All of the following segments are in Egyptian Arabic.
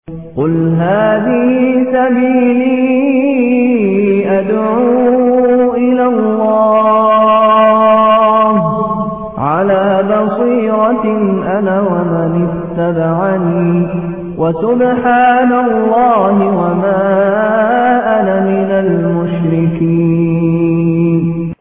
قل هذه سبيلي أدعو إلى الله على بصيرة أنا ومن اتبعني وسبحان الله وما أنا من المشركين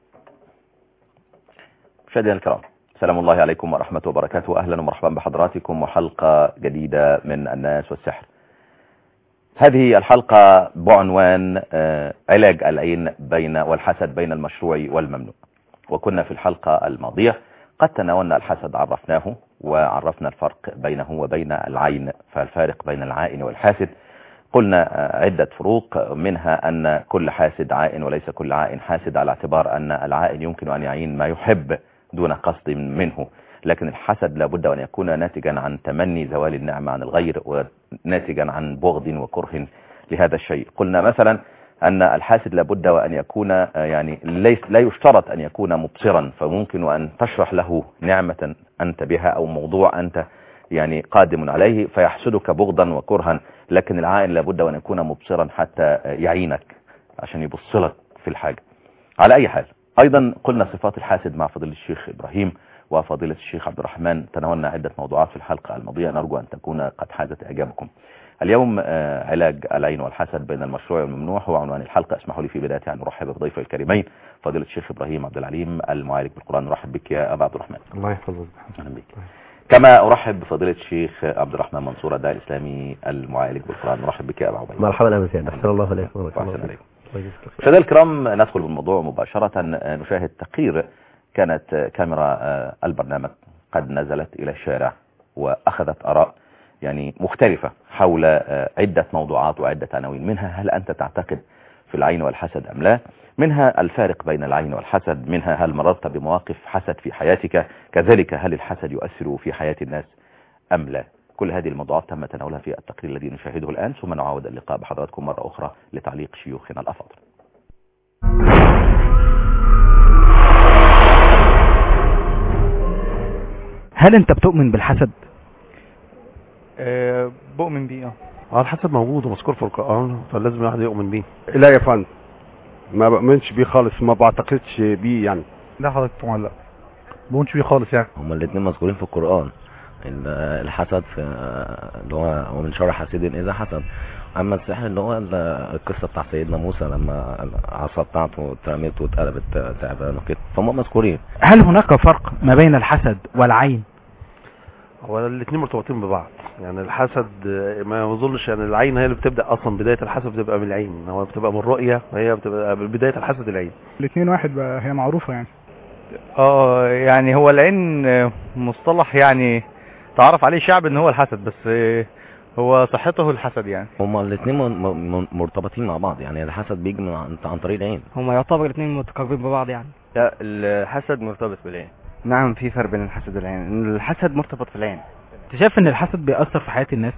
مشاهدينا الكرام سلام الله عليكم ورحمة وبركاته أهلا ومرحبا بحضراتكم وحلقة جديدة من الناس والسحر هذه الحلقة بعنوان آه، علاج العين بين والحسد بين المشروع والممنوع وكنا في الحلقة الماضية قد تناولنا الحسد عرفناه وعرفنا الفرق بينه وبين العين فالفارق بين العائن والحاسد قلنا آه، عدة فروق منها أن كل حاسد عائن وليس كل عائن حاسد على اعتبار أن العائن يمكن أن يعين ما يحب دون قصد منه لكن الحسد لابد أن يكون ناتجا عن تمني زوال النعمة عن الغير وناتجا عن بغض وكره لهذا الشيء قلنا مثلا أن الحاسد لابد وأن يكون آه، يعني ليس لا يشترط أن يكون مبصرا فممكن أن تشرح له نعمة أنت بها أو موضوع أنت يعني قادم عليه فيحسدك بغضا وكرها لكن العائن لابد وأن يكون مبصرا حتى آه، يعينك عشان يبصلك في الحاجة على أي حال أيضا قلنا صفات الحاسد مع فضيلة الشيخ إبراهيم وفضيلة الشيخ عبد الرحمن تناولنا عدة موضوعات في الحلقة الماضية نرجو أن تكون قد حازت إعجابكم اليوم آه، علاج العين والحسد بين المشروع والممنوع هو عنوان الحلقة اسمحوا لي في بداية أن أرحب بضيفي الكريمين فضيلة الشيخ إبراهيم عبد العليم المعالج بالقرآن نرحب بك يا أبا عبد الرحمن الله يحفظك أهلا بك كما أرحب بفضيلة الشيخ عبد الرحمن منصور الداعي الإسلامي المعالج بالقرآن نرحب بك يا أبا عبيد مرحبا أبا سيد أحسن الله عليكم وأحسن عليكم الله يجزيك الخير. مشاهدينا الكرام ندخل بالموضوع مباشرة نشاهد تقرير كانت كاميرا آه، البرنامج قد نزلت إلى الشارع وأخذت آراء يعني مختلفة حول آه، عدة موضوعات وعدة عناوين منها هل أنت تعتقد في العين والحسد أم لا منها الفارق بين العين والحسد منها هل مررت بمواقف حسد في حياتك كذلك هل الحسد يؤثر في حياة الناس أم لا كل هذه الموضوعات تم تناولها في التقرير الذي نشاهده الآن ثم نعاود اللقاء بحضراتكم مرة أخرى لتعليق شيوخنا الأفاضل هل انت بتؤمن بالحسد آه، بؤمن بيه اه اه الحسد موجود ومذكور في القرآن فلازم الواحد يؤمن بيه لا يا فندم ما بؤمنش بيه خالص ما بعتقدش بيه يعني لا حضرتك طبعا لا بؤمنش بيه خالص يعني هما الاثنين مذكورين في القرآن ال- الحسد في اللي هو ومن شر حاسد إذا حسد أما السحر اللي هو ال- القصة بتاع سيدنا موسى لما العصا بتاعته اترمت واتقلبت تعبان وكده فهم مذكورين هل هناك فرق ما بين الحسد والعين هو الاثنين مرتبطين ببعض يعني الحسد آه، ما اظنش يعني العين هي اللي بتبدا اصلا بدايه الحسد بتبقى من العين هو بتبقى من الرؤيه وهي بتبقى بدايه الحسد العين الاثنين واحد بقى هي معروفة يعني اه يعني هو العين آه، مصطلح يعني تعرف عليه شعب ان هو الحسد بس آه، هو صحته الحسد يعني هما الاثنين م- م- مرتبطين مع بعض يعني الحسد بيجي من عن عن طريق العين هما يعتبر الاثنين متقاربين ببعض يعني لا الحسد مرتبط بالعين نعم في فرق بين الحسد والعين الحسد مرتبط في العين انت شايف ان الحسد بيأثر في حياة الناس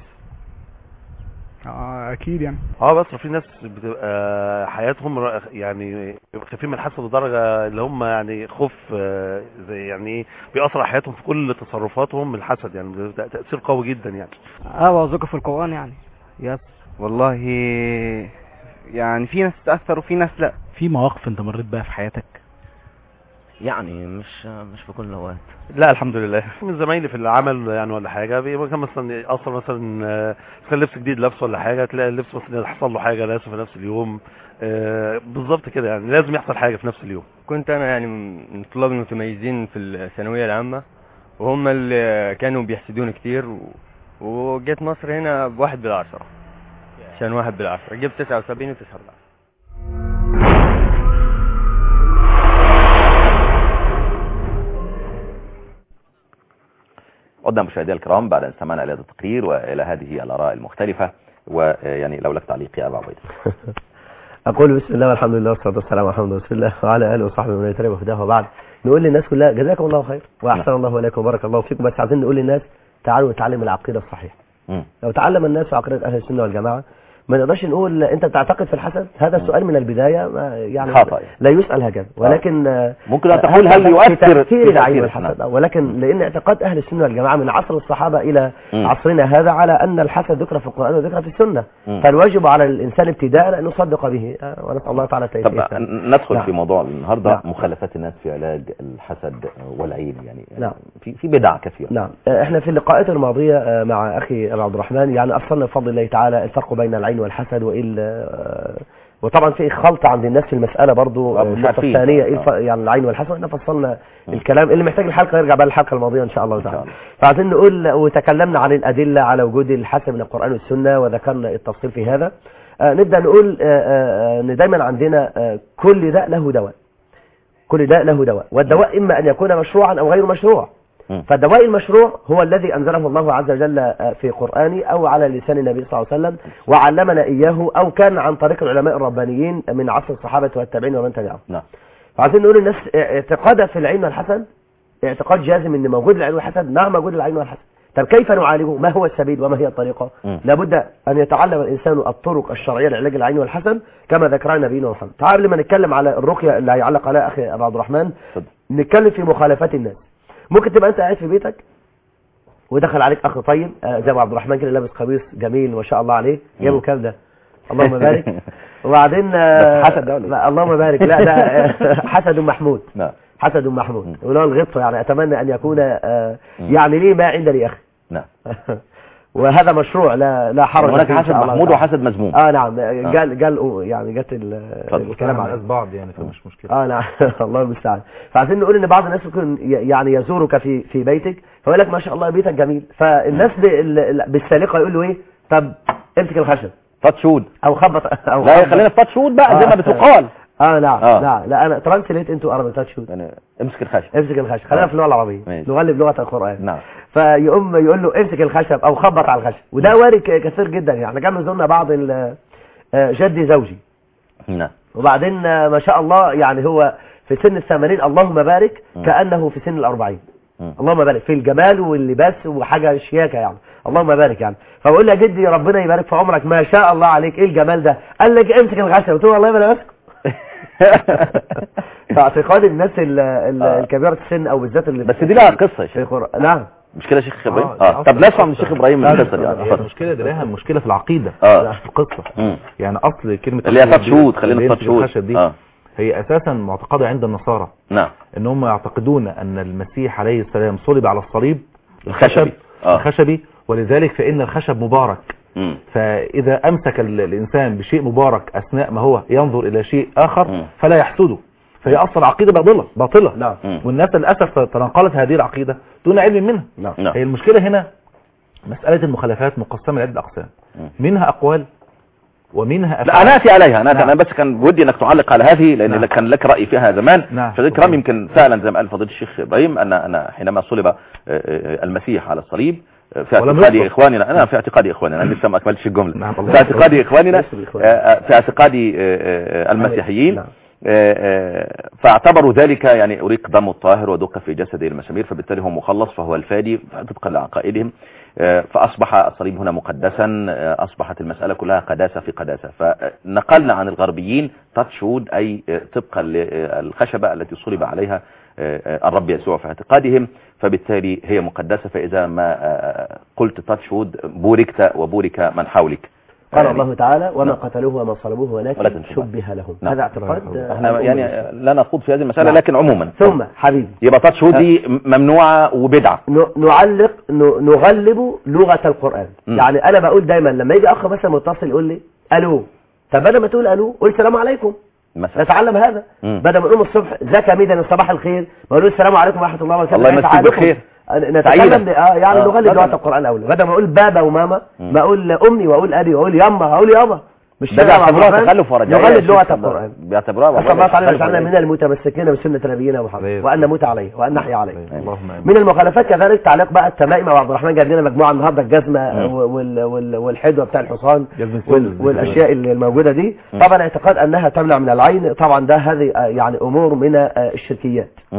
آه اكيد يعني اه بس في ناس بتبقى حياتهم ر- يعني مختفين من الحسد لدرجه اللي هم يعني خوف آه، زي يعني ايه بيأثر على حياتهم في كل تصرفاتهم من الحسد يعني بيبقى تأثير قوي جدا يعني اه وذكر في القرآن يعني يس والله يعني في ناس تأثر وفي ناس لا في مواقف انت مريت بها في حياتك يعني مش مش في كل الأوقات لا الحمد لله من زمايلي في العمل يعني ولا حاجه بيبقى كان مثلا اصلا مثلا آه، كان لبس جديد لابسه ولا حاجه تلاقي اللبس مثلا حصل له حاجه لابسه في نفس اليوم آه، بالظبط كده يعني لازم يحصل حاجه في نفس اليوم كنت انا يعني من الطلاب المتميزين في الثانويه العامه وهم اللي كانوا بيحسدوني كتير و... وجيت مصر هنا بواحد بالعشرة عشان واحد بالعشرة جبت تسعة وسبعين وتسعة بالعشرة عدنا مشاهدينا الكرام بعد أن سمعنا إلى هذا التقرير وإلى هذه الآراء المختلفة ويعني لو لك تعليق يا أبا عبيد أقول بسم الله والحمد لله والصلاة والسلام على محمد رسول الله وعلى آله وصحبه ومن يتبع هداه وبعد نقول للناس كلها جزاكم الله خير وأحسن الله إليكم وبارك الله فيكم بس عايزين نقول للناس تعالوا نتعلم العقيدة الصحيحة مم. لو تعلم الناس عقيدة أهل السنة والجماعة ما نقدرش نقول انت بتعتقد في الحسد هذا السؤال من البدايه ما يعني خطأ. لا يسال هكذا ولكن آه، ممكن أن تقول هذا هل في يؤثر تاثير في العين تأثير والحسد نعم. ولكن لان اعتقاد اهل السنه والجماعه من عصر الصحابه الى مم. عصرنا هذا على ان الحسد ذكر في القران وذكر في السنه مم. فالواجب على الانسان ابتداء ان يصدق به آه، ونسال الله تعالى طب التيسير ن- ندخل نعم. في موضوع النهارده نعم. مخالفات الناس في علاج الحسد والعين يعني نعم. في في بدع كثيره نعم آه، احنا في اللقاءات الماضية آه، مع اخي ابو عبد الرحمن يعني افصلنا بفضل الله تعالى الفرق بين العين والحسد وايه ال- آه، وطبعا في خلط عند الناس في المسألة برضو آه، آه، مش النقطة عارفين. الثانية ايه آه. الف- يعني العين والحسد احنا فصلنا مم. الكلام اللي محتاج الحلقة يرجع بقى الحلقة الماضية ان شاء الله إن شاء تعالى الله. فعايزين نقول وتكلمنا عن الأدلة على وجود الحسد من القرآن والسنة وذكرنا التفصيل في هذا آه، نبدأ نقول آه، آه، ان دايما عندنا آه، كل داء له دواء كل داء له دواء والدواء إما أن يكون مشروعا أو غير مشروع مم. فالدواء المشروع هو الذي أنزله الله عز وجل آه، في قرآنه أو على لسان النبي صلى الله عليه وسلم وعلمنا إياه أو كان عن طريق العلماء الربانيين من عصر الصحابة والتابعين ومن تبعهم نعم فعايزين نقول الناس اعتقادها في العين والحسد اعتقاد جازم ان موجود العين والحسد نعم موجود العين والحسد طب كيف نعالجه ما هو السبيل وما هي الطريقة مم. لابد أن يتعلم الإنسان الطرق الشرعية لعلاج العين والحسد كما ذكرها نبينا محمد تعال لما نتكلم على الرقية اللي هيعلق عليها أخي أبو عبد الرحمن اتفضل. نتكلم في مخالفات الناس ممكن تبقى أنت قاعد في بيتك ودخل عليك أخ طيب آه، زي أبو عبد الرحمن كده لابس قميص جميل ما شاء الله عليه جابه مم. كام ده اللهم بارك وبعدين آه، بس حسد ده ولا إيه؟ لا، اللهم بارك لا ده آه، حسد محمود نعم حسد محمود مم. ولو الغبطة يعني أتمنى أن يكون آه، مم. يعني لي ما عند لي أخي نعم وهذا مشروع لا لا حرج هناك فيه إن حسد شاء الله محمود تعالى. وحسد مذموم اه نعم قال قال يعني جت ال- اتفضل. الكلام على بعض يعني فمش مشكلة اه نعم الله المستعان فعايزين نقول ان بعض الناس ممكن ي- يعني يزورك في في بيتك فيقول لك ما شاء الله بيتك جميل فالناس ب- ال- ال- بالسالقه يقول له ايه طب امسك الخشب فتشود او خبط او لا خبط. خلينا في فتشود بقى زي ما آه. بتقال اه نعم آه. نعم لا انا ترانسليت انتو ارابي تاتشود يعني امسك الخشب امسك الخشب خلينا آه. في اللغه العربيه ماشي. نغلب لغه القران نعم فيقوم يقول له امسك الخشب او خبط على الخشب وده وارد ك- كثير جدا يعني احنا كان زرنا بعض ال- آه، جدي زوجي نعم وبعدين آه، ما شاء الله يعني هو في سن الثمانين اللهم بارك مم. كأنه في سن الأربعين مم. اللهم بارك في الجمال واللباس وحاجة شياكة يعني اللهم بارك يعني فبقول له يا جدي ربنا يبارك في عمرك ما شاء الله عليك ايه الجمال ده قال لك امسك الغشة قلت له والله ما انا ماسكه فاعتقاد الناس ال- ال- آه. الكبيرة السن او بالذات اللي بس دي لها قصة يا في شيخ القرآن نعم مش كده يا شيخ ابراهيم آه، دي اه طب أصل نسمع من الشيخ ابراهيم لا، القصة دي لا، آه، لا، اتفضل المشكلة دراها المشكلة في العقيدة آه. مش في القصة مم. يعني أصل كلمة اللي هي الخشب دي- فتشود خلينا اللي في هي فتشود الخشب دي اه هي أساسا معتقدة عند النصارى نعم ان هم يعتقدون ان المسيح عليه السلام صلب على الصليب الخشبي اه الخشبي ولذلك فإن الخشب مبارك مم. فإذا أمسك ال- الإنسان بشيء مبارك أثناء ما هو ينظر إلى شيء آخر مم. فلا يحسده فهي أصلا عقيدة باطلة باطلة نعم مم. والناس للأسف تنقلت هذه العقيدة دون علم منها نعم نعم هي المشكلة هنا مسألة المخالفات مقسمة لعدة أقسام مم. منها أقوال ومنها لا أفعال انا اتي عليها انا نعم. انا بس كان بودي انك تعلق على هذه لان نعم. كان لك راي فيها زمان نعم. فده الكلام يمكن فعلا زي ما قال فضيله الشيخ ابراهيم ان انا حينما صلب آه، آه، المسيح على الصليب آه، في ولم اعتقاد يصلب. اخواننا انا في اعتقاد اخواننا انا لسه ما اكملتش الجمله نعم، الله في اعتقاد اخواننا ليس بالإخوان. آه، آه، في اعتقاد آه، آه، المسيحيين نعم. آه، آه، فاعتبروا ذلك يعني أريق دم الطاهر ودق في جسده المسامير فبالتالي هو مخلص فهو الفادي طبقا لعقائدهم آه، فأصبح الصليب هنا مقدسا آه، أصبحت المسألة كلها قداسة في قداسة فنقلنا عن الغربيين تاتشود أي آه، طبقا للخشبة التي صلب عليها آه، آه، الرب يسوع في اعتقادهم فبالتالي هي مقدسة فإذا ما آه، قلت تاتشود بوركت وبورك من حولك قال يعني الله تعالى وما نعم. قتلوه وما صلبوه ولكن ولكن شبه. شبه لهم نعم. هذا اعتقاد آه، احنا الأمة يعني الإسلامية. لا نخوض في هذه المسألة نعم. لكن عموما ثم حبيبي يبقى تاتشود دي ممنوعة وبدعة ن- نعلق ن- نغلب لغة القرآن مم. يعني أنا بقول دايما لما يجي أخ مثلا متصل يقول لي ألو طب بدل ما تقول ألو قول السلام عليكم مثلا نتعلم هذا مم. بدل ما نقوم الصبح ازيك يا ميدان صباح الخير بقول السلام عليكم ورحمة الله وبركاته الله يمسيك تعالوا. بالخير. نتكلم سعيدة. ب- اه يعني آه، نغلب مثلا. لغة القرآن أولى بدل ما أقول بابا وماما مم. بقول أمي وأقول أبي وأقول يما هقول يابا مش ده كده يا عبد بيعتبروها الرحمن؟ تخلف ورجعية نغلب يا لغة شيخ. القرآن بيعتبروها أسأل الله تعالى تخلف يجعلنا ورجعية. من المتمسكين بسنة نبينا محمد عليه وأن نموت عليه وأن نحيا عليه اللهم آمين. من المخالفات كذلك تعليق بقى التمائم وعبد الرحمن جاب لنا مجموعه النهارده الجزمه مم. وال وال والحدوه بتاع الحصان جزمة وال سلم. والاشياء اللي الموجوده دي مم. طبعا اعتقاد انها تمنع من العين طبعا ده هذه آه، يعني امور من آه، الشركيات مم.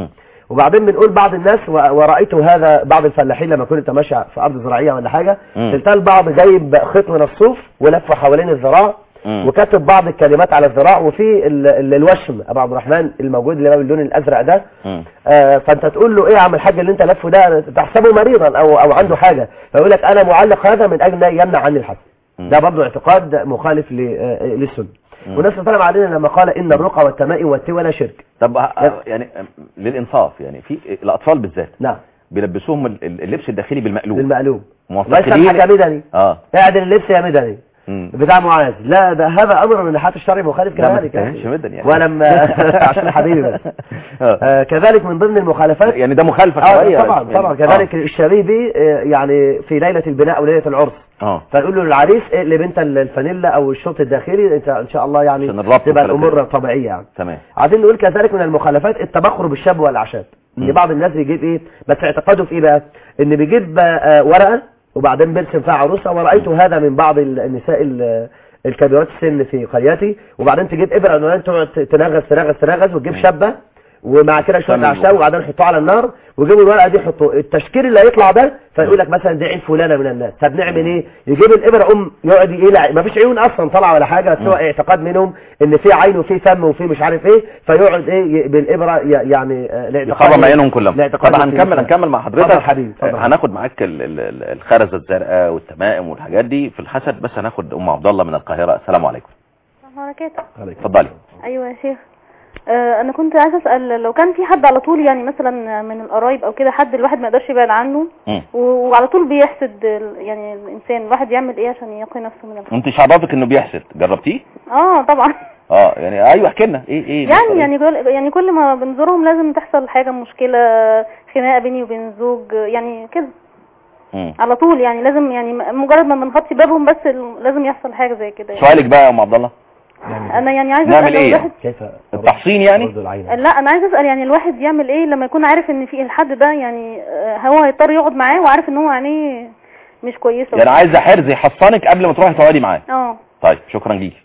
وبعدين بنقول بعض الناس و- ورأيت هذا بعض الفلاحين لما كنت ماشي في أرض زراعية ولا حاجة مم. تلتقى البعض جايب خيط من الصوف ولفه حوالين الذراع مم. وكاتب بعض الكلمات على الذراع وفي ال- ال- الوشم ابو عبد الرحمن الموجود اللي هو باللون الازرق ده مم. آه، فانت تقول له ايه يا عم الحاج اللي انت لفه ده تحسبه مريضا او او عنده حاجه فيقول لك انا معلق هذا من اجل أن يمنع عني الحسد مم. ده برضه اعتقاد مخالف ل- آه، للسنه مم. ونفس الكلام علينا لما قال ان الرقى والتمائم والتولى شرك طب ه- يعني للانصاف يعني في الاطفال بالذات نعم بيلبسوهم ال- ال- اللبس الداخلي بالمقلوب بالمقلوب ليس موثقين حاجه مدني اه اعدل اللبس يا مدني مم. بتاع معاذ لا ده هذا امر من ناحيه الشرع مخالف لا ما كذلك تتهمش مدني يعني. ولما عشان حبيبي بس آه. آه، كذلك من ضمن المخالفات يعني ده مخالفه اه شرعيه طبعا يعني. طبعا كذلك الشبيبي آه، يعني في ليله البناء او ليله العرس اه فيقول له للعريس اقلب انت الفانيلا او الشورت الداخلي انت ان شاء الله يعني عشان الربط تبقى والكلام الامور ده. طبيعيه يعني تمام عايزين نقول كذلك من المخالفات التبخر بالشاب والاعشاب ان مم. بعض الناس بيجيب ايه بس اعتقاده في ايه بقى ان بيجيب آه، ورقه وبعدين بيرسم فيها عروسه ورايت هذا من بعض ال- النساء ال- الكبيرات السن في قريتي وبعدين تجيب ابره انوان تقعد تنغز تنغز تنغز وتجيب شابه ومع كده شويه تمام. اعشاب وبعدين يحطوه على النار ويجيبوا الورقه دي يحطوا التشكيل اللي هيطلع ده فيقول لك مثلا دي عين فلانه من الناس طب نعمل ايه يجيب الابره ام يقعد يقلع ما فيش عيون اصلا طالعه ولا حاجه بس هو اعتقاد منهم ان في عين وفي فم وفي مش عارف ايه فيقعد ايه ي- بالابره ي- يعني آه، لاعتقاد يخرم عينهم كلهم لاعتقاد طب المسلمين. هنكمل هنكمل مع حضرتك اتفضل حبيبي اتفضل. آه، هناخد معاك ال- ال- ال- الخرزه الزرقاء والتمائم والحاجات دي في الحسد بس هناخد ام عبد الله من القاهره السلام عليكم بركاته اتفضلي ايوه يا شيخ آه انا كنت عايزه اسال لو كان في حد على طول يعني مثلا من القرايب او كده حد الواحد ما يقدرش يبعد عنه مم. و- وعلى طول بيحسد ال- يعني الانسان الواحد يعمل ايه عشان يقي نفسه من الحسد انت شعباتك انه بيحسد جربتيه اه طبعا اه يعني ايوه احكي لنا ايه ايه يعني يعني كل يعني كل ما بنزورهم لازم تحصل حاجه مشكله خناقه بيني وبين زوج يعني كده مم. على طول يعني لازم يعني م- مجرد ما بنغطي بابهم بس ال- لازم يحصل حاجه زي كده يعني. سؤالك بقى يا ام عبد الله انا يعني عايزه نعمل اسال لو ايه الواحد كيف التحصين يعني لا انا عايزه اسال يعني الواحد يعمل ايه لما يكون عارف ان في الحد ده يعني آه، هو هيضطر يقعد معاه وعارف ان هو عينيه مش كويسه يعني عايزه حرز يحصنك قبل ما تروحي تقعدي معاه اه طيب شكرا ليك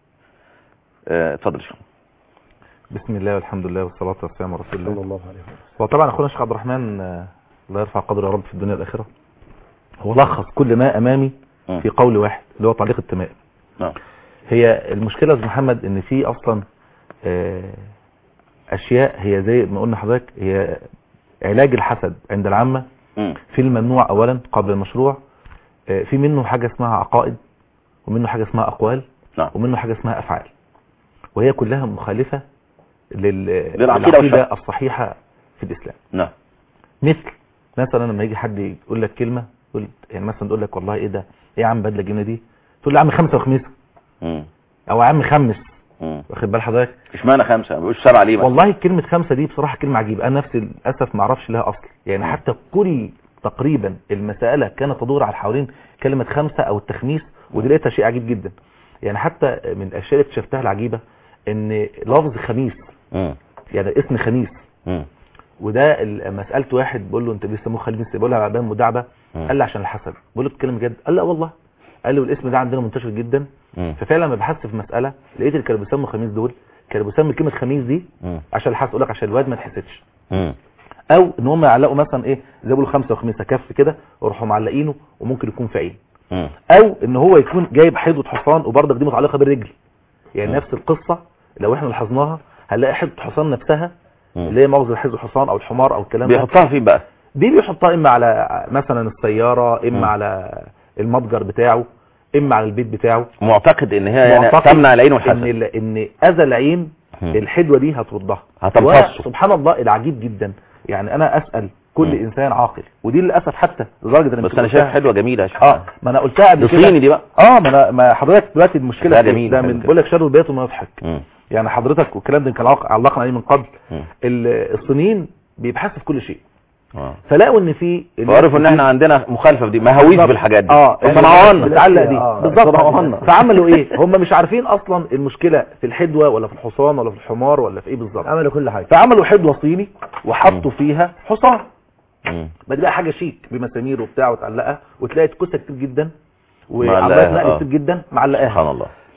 آه، اتفضل يا شيخ بسم الله والحمد لله والصلاة والسلام على رسول الله صلى الله عليه وسلم وطبعا اخونا الشيخ عبد الرحمن آه، الله يرفع قدره يا رب في الدنيا والاخره هو لخص كل ما امامي مم. في قول واحد اللي هو تعليق التمائم نعم هي المشكلة يا أستاذ محمد ان في اصلا آه، اشياء هي زي ما قلنا حضرتك هي علاج الحسد عند العامة مم. في الممنوع اولا قبل المشروع آه، في منه حاجة اسمها عقائد ومنه حاجة اسمها اقوال نعم. ومنه حاجة اسمها افعال وهي كلها مخالفة لل... للعقيدة والشرع. الصحيحة في الاسلام نعم مثل مثلا لما يجي حد يقول لك كلمة يقول يعني مثلا تقول لك والله ايه ده ايه يا عم بدله الجنيه دي تقول له يا عم خمسة وخميسة مم. او يا عم خمس مم. واخد بال حضرتك اشمعنى خمسة ما بيقولش سبعة ليه مثلا والله كلمة خمسة دي بصراحة كلمة عجيبة انا نفسي للاسف ما اعرفش لها اصل يعني مم. حتى كل تقريبا المسألة كانت تدور على حوالين كلمة خمسة او التخميس ودي لقيتها شيء عجيب جدا يعني حتى من الاشياء اللي اكتشفتها العجيبة ان لفظ خميس مم. يعني اسم خميس مم. وده ال- لما سالت واحد بقول له انت بيسموه خميس بقول له على باب مدعبه مم. قال لي عشان الحسد بقول له بتتكلم بجد قال لا والله قال لي والاسم ده عندنا منتشر جدا مم. ففعلا لما بحثت في مساله لقيت اللي كانوا بيسموا خميس دول كانوا بيسموا كلمه خميس دي مم. عشان الحسد يقول لك عشان الواد ما تحسدش مم. او ان هم يعلقوا مثلا ايه زي ما بيقولوا خمسه وخميسه كف كده ويروحوا معلقينه وممكن يكون في عين مم. او ان هو يكون جايب حيضه حصان وبرضك دي متعلقه بالرجل يعني مم. نفس القصه لو احنا لاحظناها هنلاقي حيضه حصان نفسها مم. اللي هي مؤاخذه حيض الحصان او الحمار او الكلام ده بيحطها فين بقى دي بيحطها اما على مثلا السيارة اما مم. على المتجر بتاعه اما على البيت بتاعه معتقد ان هي يعني معتقد تمنع العين ان والحسد ال- ان اذى العين مم. الحدوة دي هتردها هتمتصه. سبحان الله العجيب جدا يعني انا اسأل كل مم. انسان عاقل ودي للاسف حتى لدرجة ان بس انا شايف حلوة جميلة يا شيخ اه ما انا قلتها قبل دي كده صيني دي بقى اه ما انا ما حضرتك دلوقتي المشكله لا في إيه؟ جميل، ده حلو من كده. بقول لك شر البيت وما يضحك مم. يعني حضرتك والكلام ده كان علق- علقنا عليه من قبل مم. ال- الصينيين بيبحثوا في كل شيء اه فلاقوا ان في وعرفوا ان احنا عندنا مخالفه في دي مهاويس بالظبط. بالحاجات دي اه صنعوها لنا بتعلق دي آه. بالظبط صنعوها لنا. فعملوا ايه هم مش عارفين اصلا المشكله في الحدوه ولا في الحصان ولا في الحمار ولا في ايه بالظبط عملوا كل حاجه فعملوا حدوه صيني وحطوا فيها حصان مم. بقت بقى حاجه شيك بمسامير وبتاع وتعلقها وتلاقي كوسه كتير جدا معلقاها، وعربيات نقل آه. كتير جدا معلقاها سبحان الله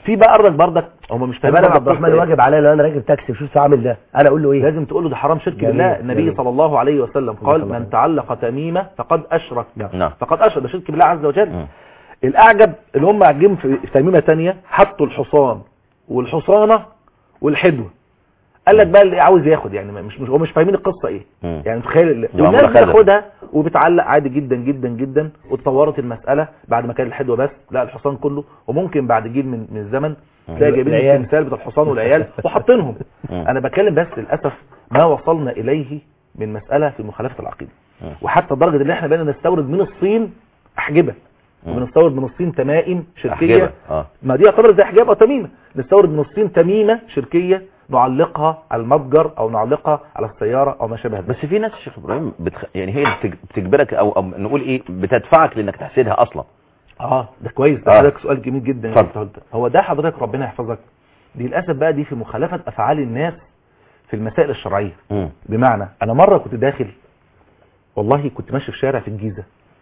في بقى ارضك بردك هم مش طب فاهمين انا أنا عبد الرحمن بقول إيه. واجب عليا لو انا راكب تاكسي شوف اعمل ده انا اقول له ايه لازم تقول له ده حرام شرك جميل، بالله النبي جميل. صلى الله عليه وسلم قال الله من تعلق تميمه فقد اشرك نعم فقد اشرك ده شرك بالله عز وجل الاعجب اللي هم عاجبين في في تميمه ثانيه حطوا الحصان والحصانه والحدوه قال لك بقى اللي عاوز ياخد يعني مش مش هو مش فاهمين القصه ايه مم. يعني تخيل ال- دي والناس معمولة خزف. بتاخدها وبتعلق عادي جدا جدا جدا واتطورت المساله بعد ما كان الحدوه بس لا الحصان كله وممكن بعد جيل من من الزمن تلاقي جايبين العيال. التمثال بتاع الحصان والعيال وحاطينهم مم. انا بتكلم بس للاسف ما وصلنا اليه من مساله في مخالفه العقيده مم. وحتى لدرجه ان احنا بقينا نستورد من الصين احجبه مم. وبنستورد من الصين تمائم شركيه أحجبة. اه ما دي يعتبر زي حجاب او تميمه نستورد من الصين تميمه شركيه نعلقها على المتجر او نعلقها على السياره او ما شابه ذلك بس في ناس يا شيخ ابراهيم بتخ... يعني هي اللي بتج- بتجبرك او, أو نقول ايه بتدفعك لانك تحسدها اصلا اه ده كويس ده آه. حضرتك سؤال جميل جدا اتفضل. اللي أنت قلته. هو ده حضرتك ربنا يحفظك دي للاسف بقى دي في مخالفه افعال الناس في المسائل الشرعيه مم. بمعنى انا مره كنت داخل والله كنت ماشي في شارع في الجيزه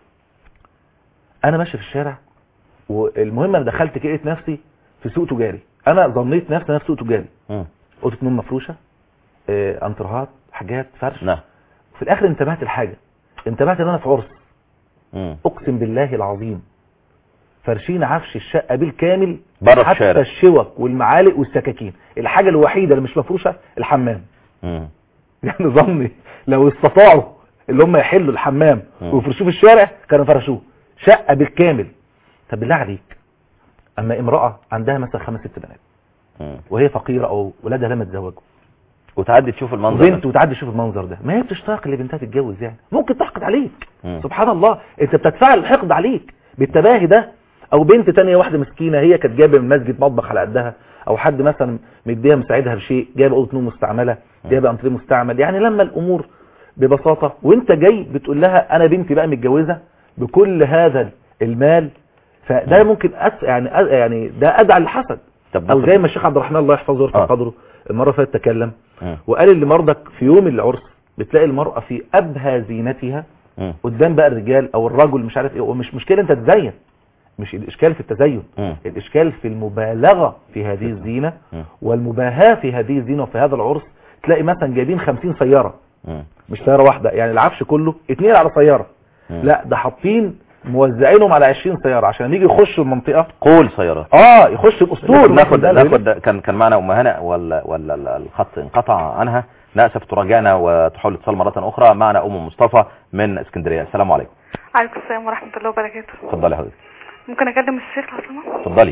انا ماشي في الشارع والمهم انا دخلت كده لقيت نفسي في سوق تجاري انا ظنيت نفسي انا في سوق تجاري مم. اوضه نوم مفروشه آه، انترهات حاجات فرش نعم في الاخر انتبهت لحاجه انتبهت ان انا في عرس مم. اقسم بالله العظيم فرشين عفش الشقه بالكامل بره حتى الشارع. الشوك والمعالق والسكاكين الحاجه الوحيده اللي مش مفروشه الحمام مم. يعني ظني لو استطاعوا اللي هم يحلوا الحمام مم. ويفرشوه في الشارع كانوا فرشوه شقه بالكامل طب بالله عليك اما امراه عندها مثلا خمس ست بنات مم. وهي فقيره او ولادها لم يتزوجوا وتعدي تشوف المنظر ده. وبنت وتعدي تشوف المنظر ده ما هي بتشتاق لبنتها تتجوز يعني ممكن تحقد عليك مم. سبحان الله انت بتتفاعل الحقد عليك بالتباهي ده او بنت تانية واحده مسكينه هي كانت جايبه من مسجد مطبخ على قدها او حد مثلا مديها مساعدها بشيء جايبه اوضه نوم مستعمله جايبه انتريه مستعمل يعني لما الامور ببساطه وانت جاي بتقول لها انا بنتي بقى متجوزه بكل هذا المال فده ممكن أس يعني أ- يعني ده ادعى للحسد طب او ناخد- زي ما الشيخ عبد الرحمن الله يحفظه ويرفع آه. قدره المره اللي فاتت تكلم مم. وقال اللي مرضك في يوم العرس بتلاقي المرأة في أبهى زينتها مم. قدام بقى الرجال أو الرجل مش عارف إيه ومش مشكلة أنت تزين مش الإشكال في التزين مم. الإشكال في المبالغة في هذه الزينة مم. والمباهاة في هذه الزينة وفي هذا العرس تلاقي مثلا جايبين 50 سيارة مم. مش سيارة واحدة يعني العفش كله اتنين على سيارة مم. لا ده حاطين موزعينهم على 20 سيارة عشان يجي يخشوا المنطقة قول سيارات اه يخش الاسطول ناخد مثلاً. ناخد كان كان معنا ام هنا ولا ولا ال- الخط انقطع عنها ناسف تراجعنا وتحاول الاتصال مره اخرى معنا ام مصطفى من اسكندريه السلام عليكم عليكم السلام ورحمة الله وبركاته اتفضلي يا حضرتك ممكن أكلم الشيخ لو سمحت اتفضلي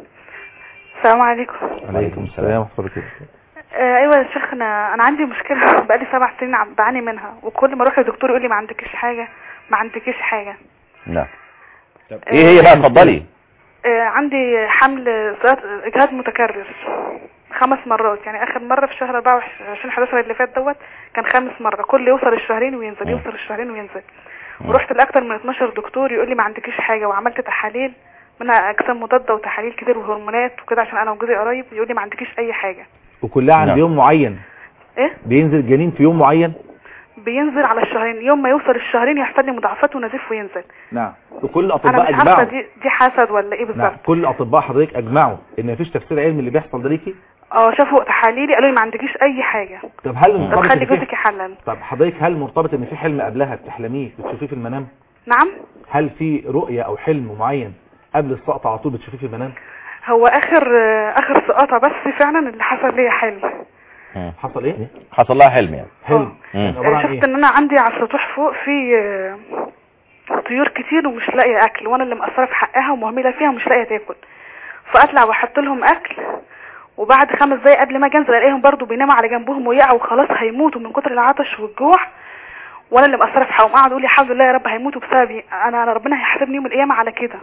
السلام عليكم عليكم السلام ورحمة الله آه أيوة يا شيخ أنا أنا عندي مشكلة بقالي سبع سنين عم بعاني منها وكل ما أروح للدكتور يقول لي ما عندكيش حاجة ما عندكيش حاجة نعم ايه هي بقى اتفضلي آه عندي حمل سيارة- إجهاض متكرر خمس مرات يعني آخر مرة في شهر 24 11 اللي فات دوت كان خامس مرة كل يوصل الشهرين وينزل يوصل الشهرين وينزل ورحت لأكتر من 12 دكتور يقول لي ما عندكيش حاجة وعملت تحاليل منها أجسام مضادة وتحاليل كتير وهرمونات وكده عشان أنا وجوزي قرايب يقول لي ما عندكيش أي حاجة وكلها عند نعم. يوم معين إيه بينزل الجنين في يوم معين بينزل على الشهرين يوم ما يوصل الشهرين يحصل لي مضاعفات ونزيف وينزل نعم وكل انا الاطباء مش عارفه اجمعوا دي دي حسد ولا ايه نعم بالظبط كل الاطباء حضرتك اجمعوا ان مفيش تفسير علمي اللي بيحصل ده ليكي اه شافوا تحاليلي قالوا لي ما عندكيش اي حاجه طب هل طب مرتبط خلي إن في- جوزك يحلل طب حضرتك هل مرتبط ان في حلم قبلها بتحلميه بتشوفيه في المنام نعم هل في رؤية او حلم معين قبل السقط على طول بتشوفيه في المنام هو اخر آه، اخر سقاطه بس فعلا اللي حصل لي حلم حصل ايه حصل لها حلم يعني حلم مم. عبارة عن شفت ايه ان انا عندي على السطوح فوق في آه، طيور كتير ومش لاقيه اكل وانا اللي مقصره في حقها ومهمله فيها ومش لاقيه تاكل فاطلع واحط لهم اكل وبعد خمس دقايق قبل ما اجي انزل الاقيهم برضو بيناموا على جنبهم ويقعوا وخلاص هيموتوا من كتر العطش والجوع وانا اللي مقصره في حقهم قعدوا يقولوا لي الحمد لله يا رب هيموتوا بسببي انا انا ربنا هيحاسبني يوم القيامه على كده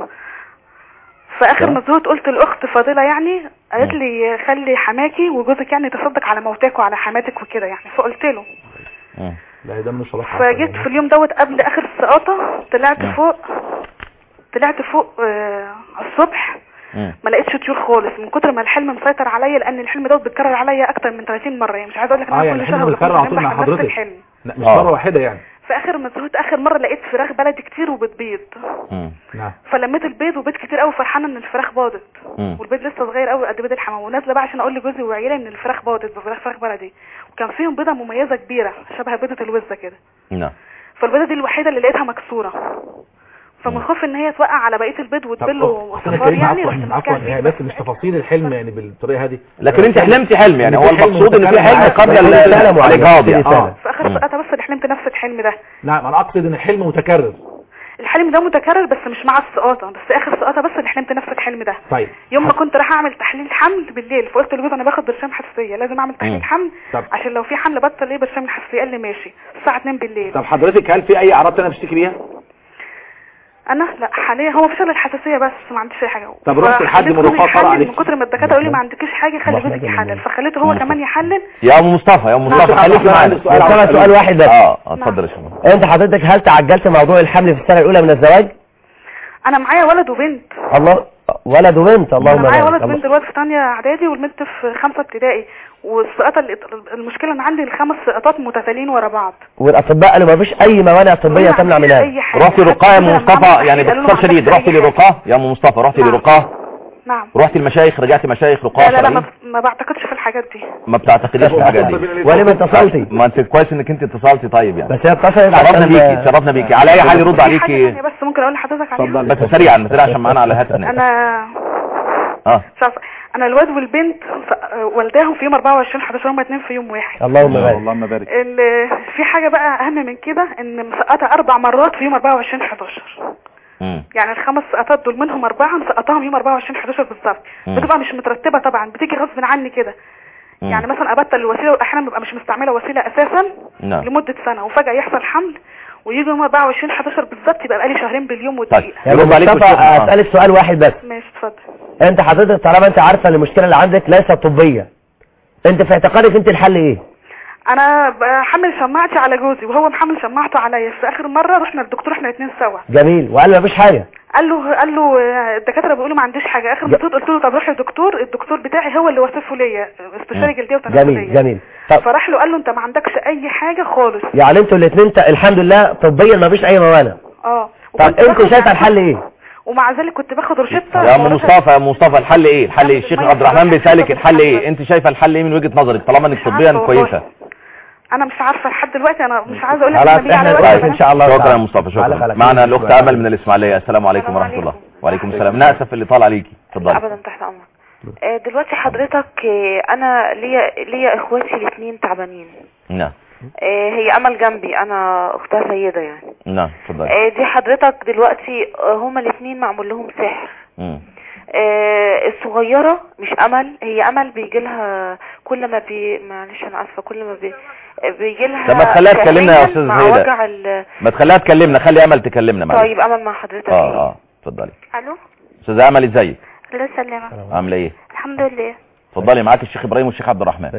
فاخر ما زهقت قلت الاخت فاضله يعني قالت لي خلي حماكي وجوزك يعني يتصدق على موتاك وعلى حماتك وكده يعني فقلت له مم. لا ده مش علاقة فجيت في اليوم دوت قبل اخر السقاطه طلعت مم. فوق طلعت فوق آه على الصبح مم. ما لقيتش طيور خالص من كتر ما الحلم مسيطر عليا لان الحلم دوت بيتكرر عليا اكتر من 30 مره يعني مش عايزه اقول لك ان اه انا يعني كل الحلم شهر ولا بيتكرر كل على طول شهرين مع بحلم نفس حضرتك الحلم لا مش آه. مرة واحدة يعني في اخر ما زهقت اخر مره لقيت فراخ بلدي كتير وبتبيض نعم فلميت البيض وبيض كتير قوي فرحانه ان الفراخ باضت والبيض لسه صغير قوي قد بيض الحمام ونازله بقى عشان اقول لجوزي وعيالي ان الفراخ باضت فراخ فراخ بلدي وكان فيهم بيضه مميزه كبيره شبه بيضه الوزه كده نعم فالبيضه دي الوحيده اللي لقيتها مكسوره فمن خوف ان هي توقع على بقيه البيض وتبل اختنا وصفار كريمه يعني عفوا رحت عفوا ماسكاها هي بس مش تفاصيل الحلم يعني بالطريقه هذه لكن انت حلمتي حلم يعني إن هو في حلم المقصود ان في متكلم حلم معاك. قبل في ال- رسالة معينة. الاجهاض في يعني رسالة. في اخر سقطه بس اللي حلمت نفس الحلم ده نعم انا اقصد ان الحلم متكرر الحلم ده متكرر بس مش مع السقاطه بس اخر سقاطه بس اللي حلمت نفس الحلم ده طيب يوم ما كنت رايحه اعمل تحليل حمل بالليل فقلت لجوزي انا باخد برشام حساسيه لازم اعمل تحليل مم. حمل طب. عشان لو في حمل بطل ايه برشام الحساسيه قال لي ماشي الساعه 2 بالليل طب حضرتك هل في اي اعراض تانية بتشتكي بيها انا لا حاليا هو فشل الحساسيه بس ما عنديش اي حاجه طب رحت لحد فخليت من جوزي رفاق طلع يحلل عليك من كتر ما الدكاتره قالوا لي ما عندكيش حاجه خلي جوزك يحلل فخليته هو كمان يحلل يا ام مصطفى يا ام مصطفى نعم. خليكي معانا عندي سؤال عاوز سؤال واحد بس. اه آه، اتفضل يا شباب انت حضرتك هل تعجلت موضوع الحمل في السنه الاولى من الزواج انا معايا ولد وبنت الله ولد وبنت انا اللهم معايا بارك ولد الله. وبنت دلوقتي في ثانيه اعدادي والبنت في خمسه ابتدائي والسقطه اللي- المشكله ان عندي الخمس سقطات متتاليين ورا بعض والاطباء قالوا ما فيش اي موانع طبيه تمنع من هذا رحتي رقاه يا ام مصطفى يعني باختصار شديد رحتي لرقاه يا ام مصطفى رحتي لرقاه نعم رحتي المشايخ رجعتي مشايخ رقاه لا لا, لا ما, شرعيين ما بعتقدش في الحاجات دي ما بتعتقديش في الحاجات دي ولما اتصلتي ما انت كويس انك انت اتصلتي طيب يعني بس هي اتصلت شرفنا عشان- بيكي شرفنا بيكي على اي حال يرد في حاجه عليكي ثانيه بس ممكن اقول لحضرتك عليها بس سريعا ما تسرعش عشان معانا على الهاتف ناس. انا اه مش عارفة. انا الواد والبنت ف- والداهم في يوم 24 11 هم اتنين في يوم واحد اللهم بارك اللهم بارك ال- في حاجه بقى اهم من كده ان مسقطه اربع مرات في يوم 24 11 مم. يعني الخمس سقطات دول منهم اربعه مسقطاهم يوم 24 11 بالظبط مم. بتبقى مش مترتبه طبعا بتيجي غصب عني كده مم. يعني مثلا ابطل الوسيله واحيانا ببقى مش مستعمله وسيله اساسا نعم لمده سنه وفجاه يحصل حمل ويجي يوم 24 11 بالظبط يبقى بقالي شهرين باليوم طيب ودقيقه يعني يرد عليك مصطفى والشيخ. آه. اسالك سؤال واحد بس ماشي اتفضل انت حضرتك طالما انت عارفه ان المشكله اللي عندك ليست طبيه انت في اعتقادك انت الحل ايه انا بحمل شماعتي على جوزي وهو محمل شماعته عليا في اخر مره رحنا للدكتور احنا الاثنين سوا جميل وقال ما فيش حاجه قال له قال له آه، الدكاتره بيقولوا ما عنديش حاجه اخر ما قلت له طب روح للدكتور الدكتور بتاعي هو اللي وصفه ليا استشاري جلديه وتناسليه جميل جميل طب فراح له قال له انت ما عندكش اي حاجه خالص يعني انتوا الاثنين الحمد لله طبيا ما فيش اي موانع اه طب وكنت انتوا باخد- شايفه الحل ايه ومع ذلك كنت باخد روشته يا ام مصطفى يا ام مصطفى الحل ايه الحل ايه الشيخ عبد الرحمن بيسالك الحل ايه انت شايفه الحل ايه من وجهه نظرك طالما انك طبيا عارفة والله. كويسه انا مش عارفه لحد دلوقتي انا مش عايزه اقول لك خلاص أنا ليه على احنا وجه طيب البنات. ان شاء الله شكرا يا تعالى. مصطفى تعالى شكرا خلاص. معنا الاخت امل من الاسماعيليه السلام عليكم ورحمه الله وعليكم السلام ناسف اللي طال عليكي اتفضلي ابدا تحت امرك آه، دلوقتي حضرتك آه، انا ليا ليا اخواتي الاثنين تعبانين نعم آه، هي امل جنبي انا اختها سيده يعني نعم اتفضلي آه، دي حضرتك دلوقتي آه، هما الاثنين معمول لهم سحر مم. آه، الصغيره مش امل هي امل بيجي لها كل ما بي معلش انا اسفه كل ما بي بيجي لها طب ما تخليها تكلمنا يا أستاذة مع سيدة. وجع ال... ما تخليها تكلمنا خلي امل تكلمنا معلش طيب امل مع حضرتك اه اه اتفضلي الو استاذه امل ازيك الله يسلمك عامله ايه الحمد لله اتفضلي معاك الشيخ ابراهيم والشيخ عبد الرحمن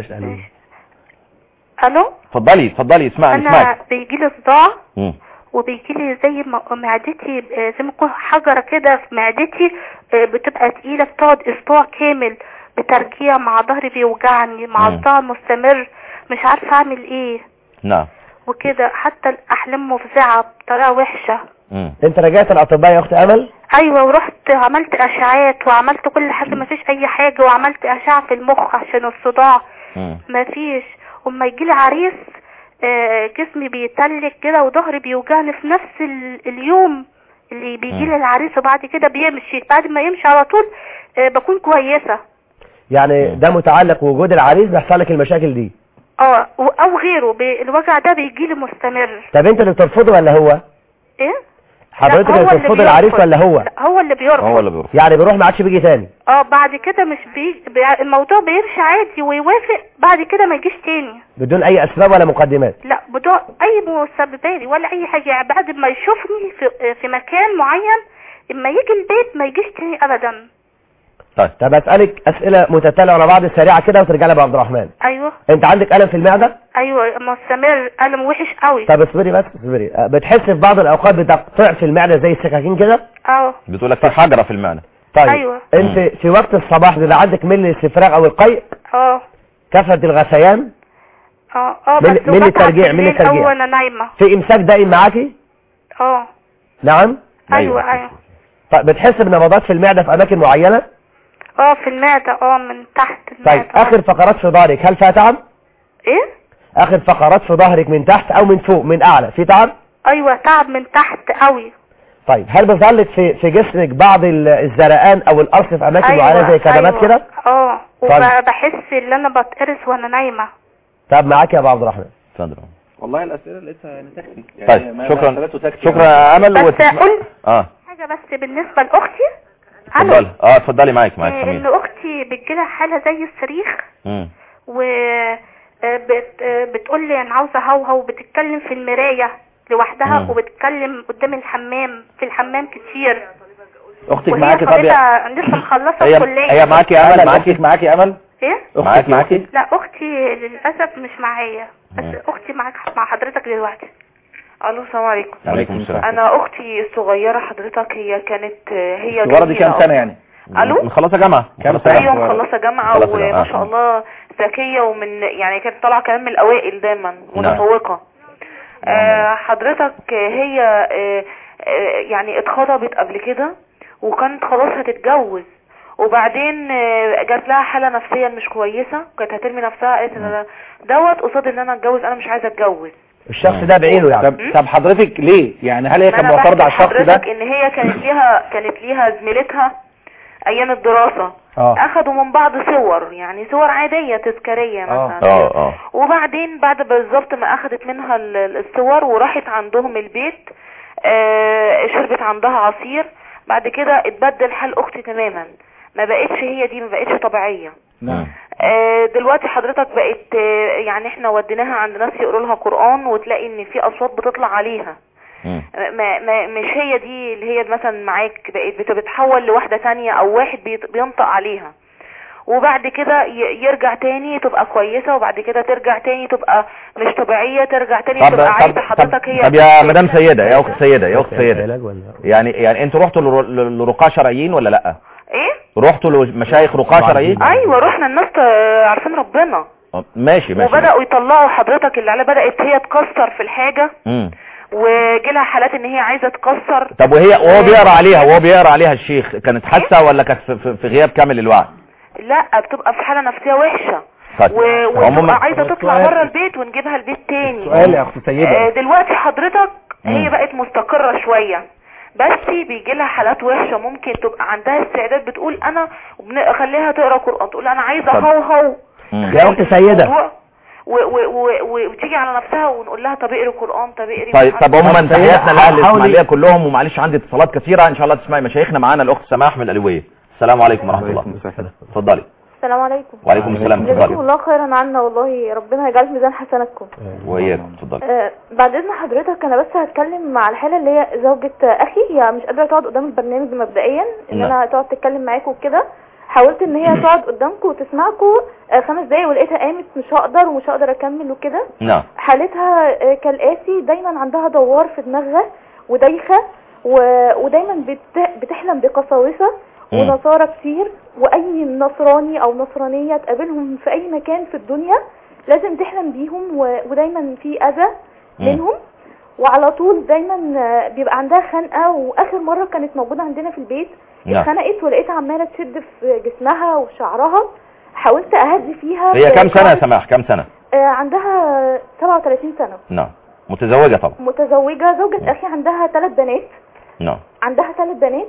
الو اتفضلي اتفضلي اسمعني انا اسمعك بيجي لي صداع مم. وبيجي لي زي ما- معدتي آه، زي ما تكون حجره كده في معدتي آه، بتبقى تقيله بتقعد اسبوع كامل بترجيع مع ظهري بيوجعني مع مم. صداع مستمر مش عارفه اعمل ايه نعم وكده حتى الاحلام مفزعه بطريقه وحشه مم. انت رجعت الاطباء يا اخت امل ايوه ورحت عملت اشعاعات وعملت كل حاجه ما فيش اي حاجه وعملت اشعه في المخ عشان الصداع مم. ما فيش وما يجي لي عريس آه، جسمي بيتلج كده وظهري بيوجعني في نفس ال- اليوم اللي بيجي لي العريس وبعد كده بيمشي بعد ما يمشي على طول آه، بكون كويسه يعني ده متعلق وجود العريس بيحصل لك المشاكل دي اه و- او غيره بي- الوجع ده بيجي لي مستمر طب انت اللي بترفضه ولا هو ايه حضرتك لا، اللي هو اللي بترفض العريس بيرفض. ولا هو لا، هو اللي بيرفض بيرفض يعني بيروح ما عادش بيجي تاني اه بعد كده مش بي... بي... الموضوع بيمشي عادي ويوافق بعد كده ما يجيش تاني بدون اي اسباب ولا مقدمات لا بدون اي مسببات ولا اي حاجه يعني بعد ما يشوفني في, في مكان معين اما يجي البيت ما يجيش تاني ابدا طيب طب اسالك اسئله متتاليه على بعض سريعه كده وترجع لي ابو عبد الرحمن ايوه انت عندك الم في المعده ايوه مستمر الم وحش قوي طب اصبري بس اصبري أه، بتحس في بعض الاوقات بتقطع في المعده زي السكاكين كده اه بتقول لك في حجره في المعنى طيب أيوة. انت في وقت الصباح بيبقى عندك مل الاستفراغ او القيء اه كثره الغثيان اه اه مين- بس مين وبتعب الترجيع؟ مين بالليل الترجيع؟ او انا نايمه في امساك دائم معاكي اه نعم ايوه ايوه طيب بتحس بنبضات في المعدة في اماكن معينة اه في المعده اه من تحت طيب اخر فقرات في ظهرك هل فيها تعب ايه اخر فقرات في ظهرك من تحت او من فوق من اعلى في تعب ايوه تعب من تحت قوي طيب هل بيظهر لك في في جسمك بعض ال- الزرقان او القرص في اماكن معينه زي كدمات أيوة. كده اه طيب. وبحس ان انا بتقرص وانا نايمه طب معاك يا ابو عبد الرحمن اتفضل والله الاسئله لقيتها يعني تكفي يعني طيب ما- شكرا مسألته تكفي شكرا يعني. يا امل بس وتسمع- قول اه حاجه بس بالنسبه لاختي الو اتفضلي اه اتفضلي معاك معاك آه، ان سمير اختي بتجيلها حاله زي الصريخ مم. و آه، بت... آه، بتقول لي انا عاوزه هوهو وبتتكلم في المرايه لوحدها مم. وبتتكلم قدام الحمام في الحمام كتير اختك وهي معاكي طب يا- خليتها لسه مخلصه هي الكليه هي معاكي يا امل معاكي معاكي يا امل ايه اختك معاكي لا اختي للاسف مش معايا بس اختي معاك مع حضرتك دلوقتي الو السلام عليكم عليكم السلام انا اختي الصغيره حضرتك هي كانت هي الصغيرة دي جميلة كام سنة أوي. يعني الو مخلصه جامعه كام مخلصة سنة؟ جامعة. ايوه مخلصه جامعه مخلصة جامعة، وما آه. شاء الله ذكيه ومن يعني كانت طالعه كمان من الاوائل دايما متفوقه آه حضرتك هي آه آه يعني اتخطبت قبل كده وكانت خلاص هتتجوز وبعدين آه، جات لها حاله نفسيه مش كويسه كانت هترمي نفسها قالت ان أنا دوت قصاد ان انا اتجوز انا مش عايزه اتجوز الشخص ده بعينه يعني طب طب حضرتك ليه يعني هل هي ما كانت أنا معترضه على بحكي الشخص ده لحضرتك ان هي كانت ليها كانت ليها زميلتها ايام الدراسه اه اخدوا من بعض صور يعني صور عاديه تذكاريه مثلا اه اه وبعدين بعد بالظبط ما اخدت منها ال- ال- الصور وراحت عندهم البيت آه شربت عندها عصير بعد كده اتبدل حال اختي تماما ما بقتش هي دي ما بقتش طبيعيه نعم آه، دلوقتي حضرتك بقت آه، يعني احنا وديناها عند ناس يقروا لها قرآن وتلاقي ان في اصوات بتطلع عليها مم. ما ما مش هي دي اللي هي مثلا معاك بقت بت- بتتحول لواحدة تانية او واحد بيط- بينطق عليها وبعد كده ي- يرجع تاني تبقى كويسة وبعد كده ترجع تاني تبقى مش طبيعية ترجع تاني طب تبقى طب عايزة طب, حضرتك هي طب يا مدام سيدة يا اخت سيدة يا اخت سيدة علاج ولا يعني يعني انتوا رحتوا لر- ل- لرقاة شرعيين ولا لا ايه رحتوا لمشايخ رقاة شرعيين ايوه رحنا الناس ت- عارفين ربنا آه، ماشي ماشي وبدأوا يطلعوا حضرتك اللي على بدأت هي تكسر في الحاجة مم. وجي لها حالات ان هي عايزة تكسر طب وهي وهو بيقرا عليها وهو بيقرا عليها الشيخ كانت حاسه ولا كانت في- في في غياب كامل الوعي لا بتبقى في حالة نفسية وحشة طيب. و... عموما- وتبقى عايزة تطلع سؤال. بره البيت ونجيبها البيت تاني سؤال يا اخت سيدة آه، دلوقتي حضرتك هي مم. بقت مستقرة شوية بس بيجي لها حالات وحشة ممكن تبقى عندها استعداد بتقول انا وبنخليها تقرا قرآن تقول انا عايزة طب. هو هو مم. يا اخت سيدة موضوع و- و- و- و- وتيجي على نفسها ونقول لها طب اقري قرآن طب اقري طيب مش طب عارفة. عموما تحياتنا لاهل حاولي- الاسماعيليه كلهم ومعلش عندي اتصالات كثيره ان شاء الله تسمعي مشايخنا معانا الاخت سماح من الالويه السلام عليكم ورحمه الله اتفضلي السلام عليكم وعليكم السلام جزاكم اتفضلي الله خيرا عنا والله ربنا يجعل في ميزان حسناتكم واياكم اتفضلي آه بعد اذن حضرتك انا بس هتكلم مع الحاله اللي هي زوجة اخي هي مش قادره تقعد قدام البرنامج مبدئيا ان نعم. انا تقعد تتكلم معاكم وكده حاولت ان هي تقعد قدامكم وتسمعكم آه خمس دقايق ولقيتها قامت مش هقدر ومش هقدر اكمل وكده نعم حالتها آه، كالآتي دايما عندها دوار في دماغها ودايخة و- ودايما بت- بتحلم بقساوسة مم. ونصارى كتير واي نصراني او نصرانية تقابلهم في اي مكان في الدنيا لازم تحلم بيهم و- ودايما في اذى مم. منهم وعلى طول دايما آه، بيبقى عندها خنقة واخر مرة كانت موجودة عندنا في البيت نعم اتخنقت ولقيتها عمالة تشد في جسمها وشعرها حاولت اهدي فيها هي كام سنه يا بشعر- سماح كام سنه آه، عندها 37 سنة نعم متزوجه طبعا متزوجة زوجة أخي عندها ثلاث بنات نعم عندها ثلاث بنات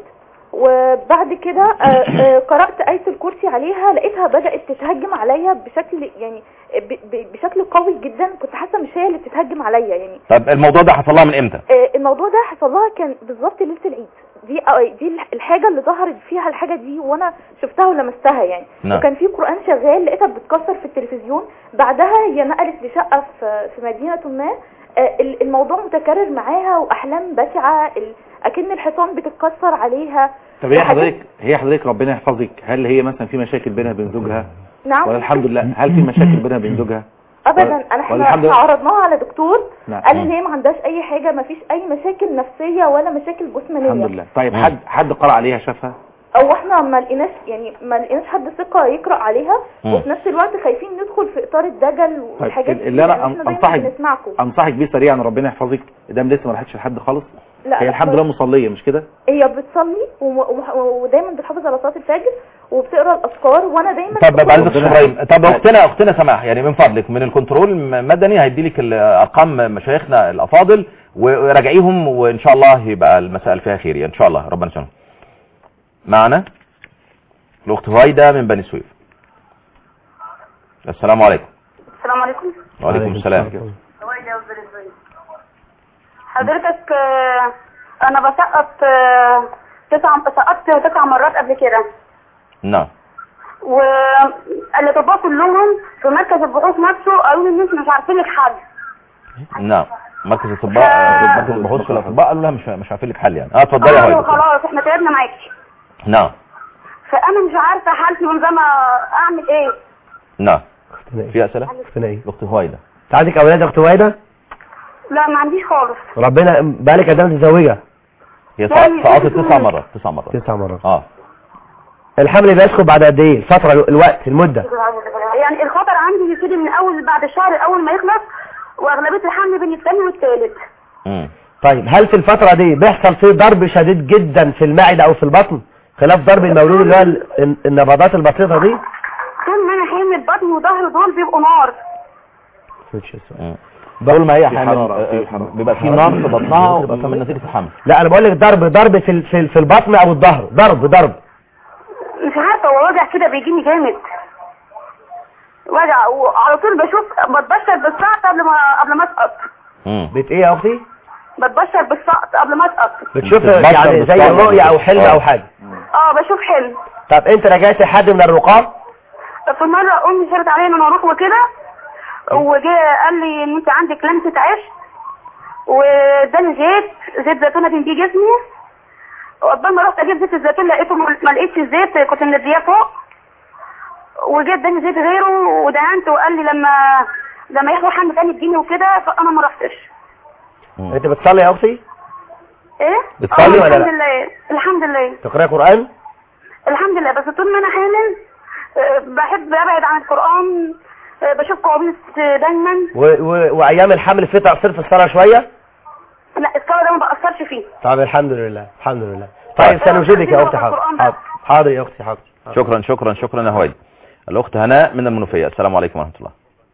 وبعد كده آه، آه، قرأت آية الكرسي عليها لقيتها بدأت تتهجم عليا بشكل يعني ب- ب- بشكل قوي جدا كنت حاسة مش هي اللي بتتهجم عليا يعني طب الموضوع ده حصل لها من امتى آه، الموضوع ده حصل لها كان بالظبط ليلة العيد دي آه، دي الحاجة اللي ظهرت فيها الحاجة دي وانا شفتها ولمستها يعني نعم. وكان في قرآن شغال لقيتها بتكسر في التلفزيون بعدها هي نقلت لشقة في في مدينة ما آه، ال- الموضوع متكرر معاها واحلام بشعة ال- اكن الحيطان بتتكسر عليها طب هي وحاجات- حضرتك هي حضرتك ربنا يحفظك هل هي مثلا في مشاكل بينها وبين زوجها نعم ولا الحمد لله هل في مشاكل بينها وبين زوجها ابدا ولا- انا ولا الحمد احنا لله؟ عرضناها على دكتور نعم. قال ان هي ما عندهاش اي حاجه ما فيش اي مشاكل نفسيه ولا مشاكل جسمانيه الحمد لله طيب حد حد قرأ عليها شافها او احنا ما لقيناش يعني ما لقيناش حد ثقه يقرا عليها مم. وفي نفس الوقت خايفين ندخل في اطار الدجل والحاجات دي اللي انا يعني احنا دايما انصحك بنسمعكم انصحك بيه سريعا ربنا يحفظك دام لسه ما راحتش لحد خالص لا هي الحمد لله مصليه مش كده هي بتصلي وم- وم- ودايما بتحافظ على صلاه الفجر وبتقرا الاذكار وانا دايما طب بكون- بعد الشيخ ابراهيم طب اختنا اختنا سماح يعني من فضلك من الكنترول م- مدني هيدي لك ارقام مشايخنا الافاضل وراجعيهم وان شاء الله يبقى المسائل فيها خير ان شاء الله ربنا يسلمك معنا الاخت هويدا من بني سويف السلام عليكم السلام عليكم وعليكم السلام حضرتك آه، انا بسقط آه، تسع سقطت تسع مرات قبل كده نعم والاطباء كلهم في مركز البحوث نفسه قالوا لي ان انت مش عارفين لك حل نعم مركز الاطباء مركز البحوث في الاطباء قالوا لها مش مش عارفين لك حل يعني اه اتفضلي يا قالوا هويدا خلاص احنا تعبنا معاكي نعم فانا مش عارفه حالتي ونظامة اعمل ايه نعم في اسئله اختنا ايه الاخت هويدا انت عندك اولاد يا اخت هويدا لا ما عنديش خالص ربنا بقالك قد ايه متزوجه هي يعني سقطت انتوا- تسع مرات تسع مرات تسع مرات اه الحمل بيسكب بعد قد ايه الفتره الوقت المده يعني الخطر عندي بيبتدي من اول بعد الشهر اول ما يخلص واغلبيه الحمل بين الثاني والثالث طيب هل في الفتره دي بيحصل فيه ضرب شديد جدا في المعده او في البطن خلاف ضرب المولود اللي هو ال- النبضات البسيطه دي طول ما انا حامل بطني وظهري دول بيبقوا نار طول ما هي في حامل حرارة، آه، في آه، حرارة. بيبقى في نار في بطنها من نتيجه الحمل لا انا بقول لك ضرب ضرب في ال- في ال- في البطن او الظهر ضرب ضرب مش عارفه هو وجع كده بيجيني جامد وجع وعلى طول بشوف بتبشر بالسقط قبل ما قبل ما اسقط بت ايه يا اختي بتبشر بالسقط قبل ما اسقط بتشوف بتتبشر يعني زي بالصعب. رؤيه او حلم آه. او حاجه اه بشوف حلم طب انت رجعت حد من الرقاب في مره امي شرت عليا ان انا اروح وكده وجه قال لي ان انت عندك لمسه عيش واداني زيت زيت زيتونه تنتي جسمي وقبل ما رحت اجيب زيت الزيتون لقيته ما ما لقيتش الزيت كنت منديه فوق وجه اداني زيت غيره ودهنت وقال لي لما لما ياخدوا حمل تاني اديني وكده فانا ما رحتش انت بتصلي يا اختي ايه بتصلي آه، ولا الحمد لا؟ لله الحمد لله تقرأ قران الحمد لله بس طول ما انا حامل آه، بحب ابعد عن القران آه، بشوف كوابيس آه، دايما و... و... وايام الحمل في تقصير في الصلاه شويه لا الصلاه ده ما بأثرش فيه طب الحمد لله الحمد لله طيب سنجيبك يا اختي حاضر حاضر حاضر يا اختي حاضر شكرا شكرا شكرا يا هويدا الاخت هناء من المنوفيه السلام عليكم ورحمه الله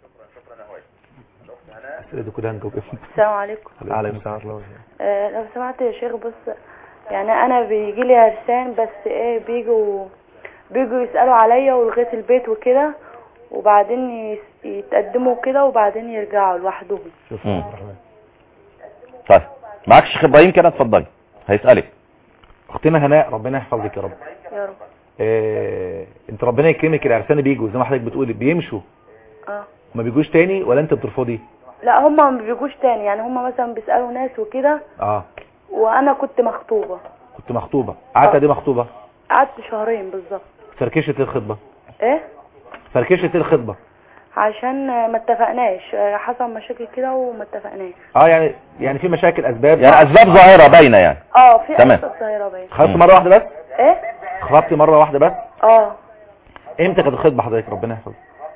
السلام عليكم عليكم السلام ورحمه الله آه لو سمعت يا شيخ بص يعني انا بيجي لي عرسان بس ايه بيجوا بيجوا يسالوا عليا ولغايه البيت وكده وبعدين يس- يتقدموا كده وبعدين يرجعوا لوحدهم مم. طيب معاك الشيخ ابراهيم كده اتفضلي هيسالك اختنا هناء ربنا يحفظك يا رب يا رب آه، انت ربنا يكرمك العرسان بيجوا زي ما حضرتك بتقولي بيمشوا اه ما بيجوش تاني ولا انت بترفضي لا هما ما بيجوش تاني يعني هما مثلا بيسالوا ناس وكده اه وانا كنت مخطوبه كنت مخطوبه قعدت قد ايه مخطوبه قعدت شهرين بالظبط فركشت الخطبه ايه فركشت الخطبه عشان آه، ما اتفقناش آه، حصل مشاكل كده وما اتفقناش اه يعني يعني في مشاكل اسباب يعني اسباب ظاهره باينه يعني اه في تمام. اسباب ظاهره باينه خطبت مره واحده بس ايه خطبت مره واحده بس اه امتى كانت الخطبه حضرتك ربنا يحفظك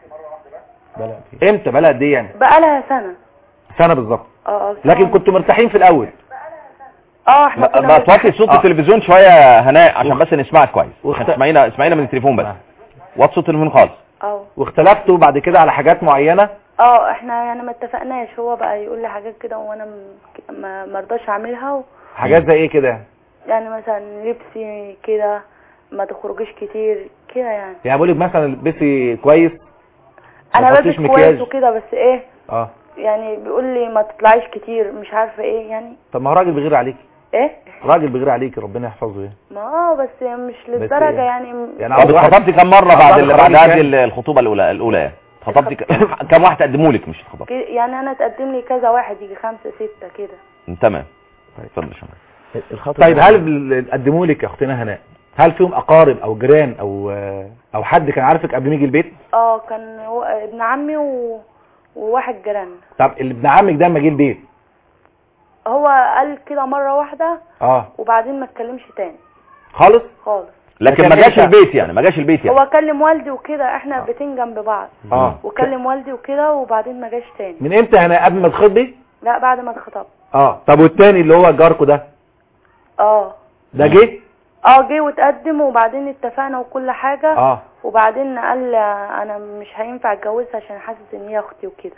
امتى بقى قد ايه يعني بقى لها سنه سنه بالظبط اه اه لكن كنتوا مرتاحين في الاول اه احنا كنا بقى توطي صوت آه. التلفزيون شويه يا هناء عشان بس نسمعك كويس واخت- عشان تسمعينا اسمعينا من التليفون بس وطي صوت التليفون خالص اه واختلفتوا بعد كده على حاجات معينه اه احنا يعني ما اتفقناش هو بقى يقول لي حاجات كده وانا م- ما مرضاش اعملها و... حاجات زي ايه كده يعني مثلا لبسي كده ما تخرجيش كتير كده يعني يعني بقول لك مثلا البسي كويس ما انا تحطيش بلبس مكياج. كويس وكده بس ايه اه يعني بيقول لي ما تطلعيش كتير مش عارفه ايه يعني طب ما هو راجل بيغير عليك ايه راجل بيغير عليك ربنا يحفظه يعني ما اه بس مش للدرجه إيه؟ يعني يعني طب عاوز واحد- اتخطبتي كم مره بعد عاوز ال- واحد بعد خريج هذه كام؟ ال- الخطوبه الاولى الاولى يعني اتخطبتي ك- يعني كم واحد تقدموا لك مش اتخطبتي ك- يعني انا تقدم لي كذا واحد يجي خمسة ستة كده تمام اتفضل يا شباب الخطوه طيب هل ال- قدموا لك يا اختنا هناء هل فيهم اقارب او جيران او او حد كان عارفك قبل ما يجي البيت اه كان هو ابن عمي و... وواحد جيران طب اللي ابن عمك ده لما جه البيت هو قال كده مرة واحدة اه وبعدين ما اتكلمش تاني خالص خالص لكن ما جاش البيت يعني ما جاش البيت يعني هو كلم والدي وكده احنا بيتين جنب بعض اه وكلم والدي وكده وبعدين ما جاش تاني من امتى هنا قبل ما تخطبي لا بعد ما اتخطبت اه طب والتاني اللي هو جاركو ده اه ده جه اه جه واتقدم وبعدين اتفقنا وكل حاجة اه وبعدين قال انا مش هينفع اتجوزها عشان حاسس ان هي اختي وكده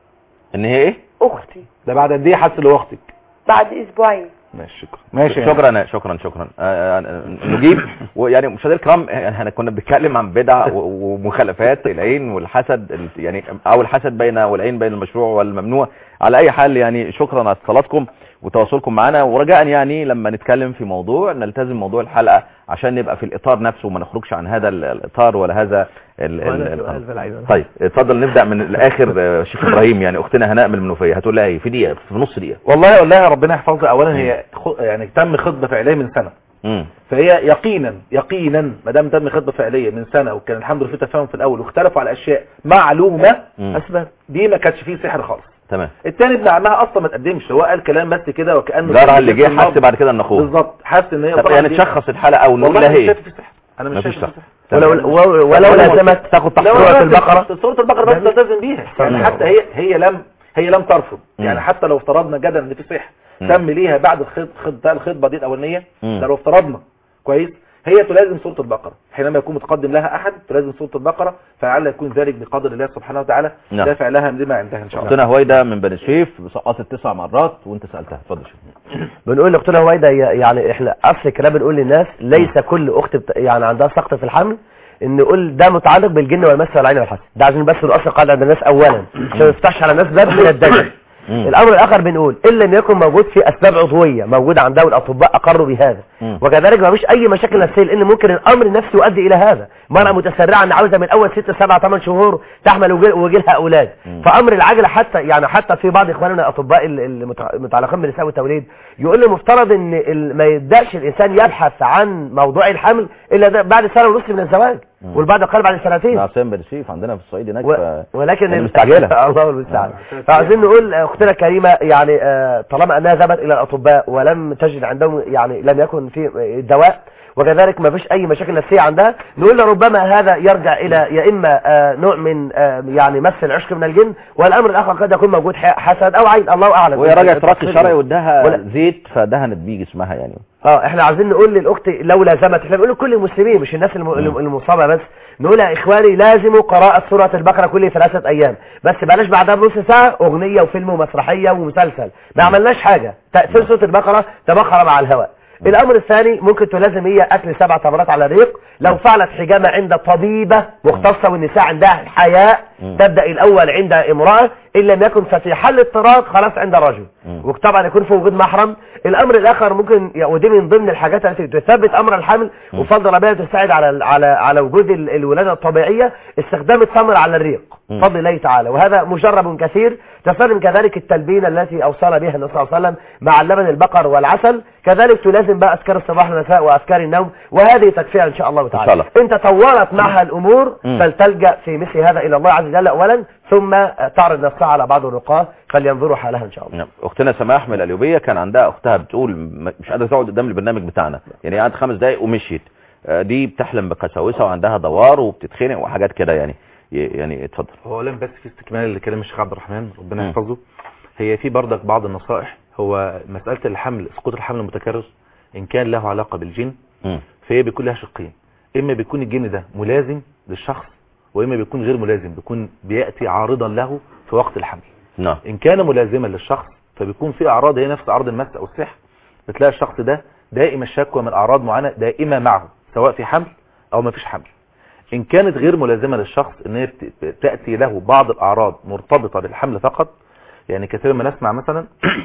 ان هي ايه اختي ده بعد قد ايه حاسس اللي هو اختك بعد اسبوعين ماشي شكرا ماشي شكرا شكرا شكرا آه، آه، نجيب ويعني مشاهدينا الكرام يعني احنا كنا بنتكلم عن بدع و- ومخالفات العين والحسد ال- يعني او الحسد بين والعين بين المشروع والممنوع على اي حال يعني شكرا على اتصالاتكم وتواصلكم معنا ورجاء يعني لما نتكلم في موضوع نلتزم موضوع الحلقه عشان نبقى في الاطار نفسه وما نخرجش عن هذا ال- الاطار ولا هذا ال ال ولا ال سؤال في العيون. طيب اتفضل نبدا من الاخر آه، شيخ ابراهيم يعني اختنا هناء من المنوفيه هتقول لها ايه في دقيقه في نص دقيقه والله اقول لها ربنا يحفظها اولا هي خ... يعني تم خطبه فعليه من سنه امم فهي يقينا يقينا ما دام تم خطبه فعليه من سنه وكان الحمد لله في تفاهم في الاول واختلفوا على اشياء معلومه مم. اسباب دي ما كانش فيه سحر خالص تمام التاني ابن عمها اصلا ما تقدمش هو قال كلام بس كده وكانه جارها اللي جه حس بعد كده ان اخوه بالظبط حاسس ان هي طب طبعاً يعني دي- تشخص الحلقه ونقول والله لها مش ايه شايف في سحر انا مش مفيش شايف في سحر. سحر ولو ولو- ولو لازمت تاخد تحت لو سورة لازمت البقرة سورة البقرة بس تلتزم بيها يعني حتى هي هي لم هي لم ترفض يعني حتى لو افترضنا جدلا ان في سحر مم. تم ليها بعد الخط خط الخطبه دي الاولانيه مم. ده لو افترضنا كويس هي تلازم سورة البقرة حينما يكون متقدم لها احد تلازم سورة البقرة فلعل يكون ذلك بقدر الله سبحانه وتعالى نعم. دافع لها لما عندها ان شاء الله اختنا هويدا من بني سويف سقطت تسع مرات وانت سالتها اتفضل شيخ. بنقول لاختنا هويدا هي- يعني احنا اصل الكلام بنقول للناس ليس كل اخت بت... يعني عندها سقط في الحمل ان نقول ده متعلق بالجن والمس والعين والحسد ده عايزين بس الاصل قاعده عند الناس اولا عشان ما يفتحش على الناس باب من الدجل الامر الاخر بنقول ان لم يكن موجود في اسباب عضويه موجوده عندها والاطباء اقروا بهذا وكذلك ما فيش اي مشاكل نفسيه لان ممكن الامر النفسي يؤدي الى هذا مرأة متسرعه ان عاوزه من اول 6 7 8 شهور تحمل ويجي- ويجي لها اولاد فامر العجله حتى يعني حتى في بعض اخواننا الاطباء ال- المتع- المتعلقين بالنساء والتوليد يقول لي مفترض ان ال- ما يبداش الانسان يبحث عن موضوع الحمل الا ده بعد سنه ونص من الزواج والبعض قال بعد سنتين ده عصام بني سويف عندنا في الصعيد هناك و... ف- ولكن يعني ال- مستعجله الله المستعان فعايزين نقول آه، اختنا الكريمه يعني آه، طالما انها ذهبت الى الاطباء ولم تجد عندهم يعني لم يكن في آه، دواء وكذلك ما فيش اي مشاكل نفسيه عندها نقول لربما هذا يرجع الى يا اما آه، نوع من آه، يعني مس العشق من الجن والامر الاخر قد يكون موجود ح- حسد او عين الله اعلم وهي رجعت ترقي التفصيل شرعي إيه. واداها ولا- زيت فدهنت بيه جسمها يعني اه احنا عايزين نقول للاخت لو لازمت احنا بنقول لكل المسلمين مش الناس الم- الم- المصابه بس نقول يا اخواني لازموا قراءه سوره البقره كل ثلاثه ايام بس بلاش بعدها بنص ساعه اغنيه وفيلم ومسرحيه ومسلسل ما عملناش حاجه تاثير سوره البقره تبخر مع الهواء الامر الثاني ممكن تلازم هي اكل سبع تمرات على الريق لو فعلت حجامه عند طبيبه مختصه والنساء عندها الحياء تبدا الاول عند امراه ان لم يكن ففي حل اضطراد خلاص عند رجل وطبعا يكون في وجود محرم الامر الاخر ممكن يعني ودي من ضمن الحاجات التي تثبت امر الحمل وفضل ربنا تساعد على على على وجود ال- الولاده الطبيعيه استخدام التمر على الريق بفضل الله تعالى وهذا مجرب كثير تستخدم كذلك التلبينه التي اوصانا بها النبي صلى الله عليه وسلم مع اللبن البقر والعسل كذلك تلازم بقى اذكار الصباح والمساء واذكار النوم وهذه تكفيها ان شاء الله تعالى شاء الله. ان تطورت معها الامور مم. فلتلجا في مثل هذا الى الله عز وجل اولا ثم تعرض نفسها على بعض الرقاه فلينظروا حالها ان شاء الله نعم. اختنا سماح من القليوبيه كان عندها اختها بتقول م- مش قادره تقعد قدام البرنامج بتاعنا يعني قعدت خمس دقايق ومشيت آه، دي بتحلم بقساوسه وعندها دوار وبتتخنق وحاجات كده يعني ي- يعني اتفضل هو اولا بس في استكمال لكلام الشيخ عبد الرحمن ربنا مم. يحفظه هي في بردك بعض النصائح هو مسألة الحمل سقوط الحمل المتكرر ان كان له علاقة بالجن مم. فهي بيكون لها شقين اما بيكون الجن ده ملازم للشخص واما بيكون غير ملازم بيكون بيأتي عارضا له في وقت الحمل نعم ان كان ملازما للشخص فبيكون في اعراض هي نفس اعراض المس او السحر بتلاقي الشخص ده دائما الشكوى من اعراض معينه دائمه معه سواء في حمل او ما فيش حمل ان كانت غير ملازمه للشخص ان هي بت- تاتي له بعض الاعراض مرتبطه بالحمل فقط يعني كثيرا ما نسمع مثلا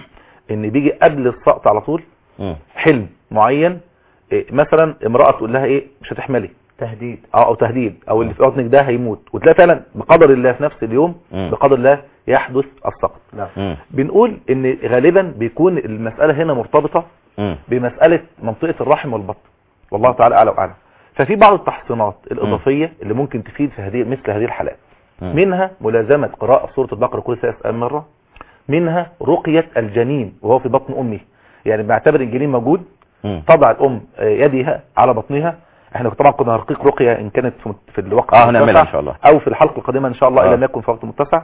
ان بيجي قبل السقط على طول مم. حلم معين إيه، مثلا امراه تقول لها ايه مش هتحملي تهديد اه او تهديد او اللي في بطنك ده هيموت وتلاقي فعلا بقدر الله في نفس اليوم مم. بقدر الله يحدث السقط مم. بنقول ان غالبا بيكون المسألة هنا مرتبطة مم. بمسألة منطقة الرحم والبطن والله تعالى اعلى واعلم ففي بعض التحصينات الاضافية اللي ممكن تفيد في هذه مثل هذه الحالات مم. منها ملازمة قراءة سورة البقرة كل ثلاث أيام مرة منها رقية الجنين وهو في بطن أمه يعني بعتبر الجنين موجود مم. تضع الأم آه، يدها على بطنها احنا طبعا كنا هنرقيق رقيه ان كانت في, في الوقت اه هنعملها المتسع ان شاء الله او في الحلقه القادمه ان شاء الله آه. ان لم يكن في وقت متسع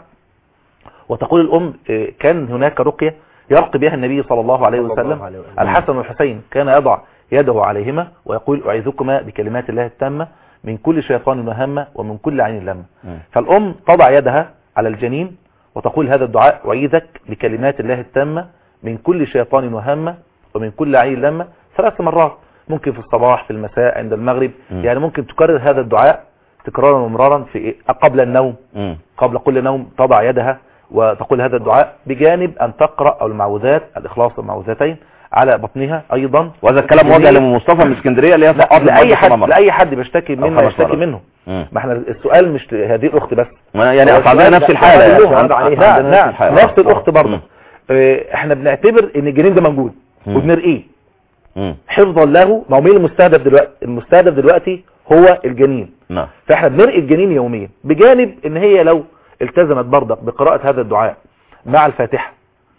وتقول الام آه، كان هناك رقيه يرقي بها النبي صلى الله عليه صلى الله وسلم عليه وسلم. الحسن والحسين كان يضع يده عليهما ويقول اعيذكما بكلمات الله التامه من كل شيطان وهمه ومن كل عين لامه فالام تضع يدها على الجنين وتقول هذا الدعاء أعيذك بكلمات الله التامة من كل شيطان وهمة ومن كل عين لامة ثلاث مرات ممكن في الصباح في المساء عند المغرب مم. يعني ممكن تكرر هذا الدعاء تكرارا ومرارا في إيه؟ قبل النوم مم. قبل كل نوم تضع يدها وتقول هذا الدعاء بجانب أن تقرأ أو المعوذات الإخلاص والمعوذتين على بطنها أيضا وهذا الكلام موجه لام مصطفى من اسكندريه اللي هي لا فقط لأي لمدة حد سبع مرات. لأي حد بيشتكي أو منه خمس يشتكي مرات. منه مم. ما احنا السؤال مش هذه الأخت بس ما يعني هو أصل عندنا السؤال نفس ده- الحالة ده يعني. كلهم عند- عليه. عندنا نعم نفس نعم الحالة. نفس الأخت برضه آه، احنا بنعتبر ان الجنين ده موجود مم. وبنرقيه مم. حفظا له ما هو مين المستهدف دلوقتي المستهدف دلوقتي هو الجنين نعم فاحنا بنرقي الجنين يوميا بجانب ان هي لو التزمت برضك بقراءة هذا الدعاء مع الفاتحة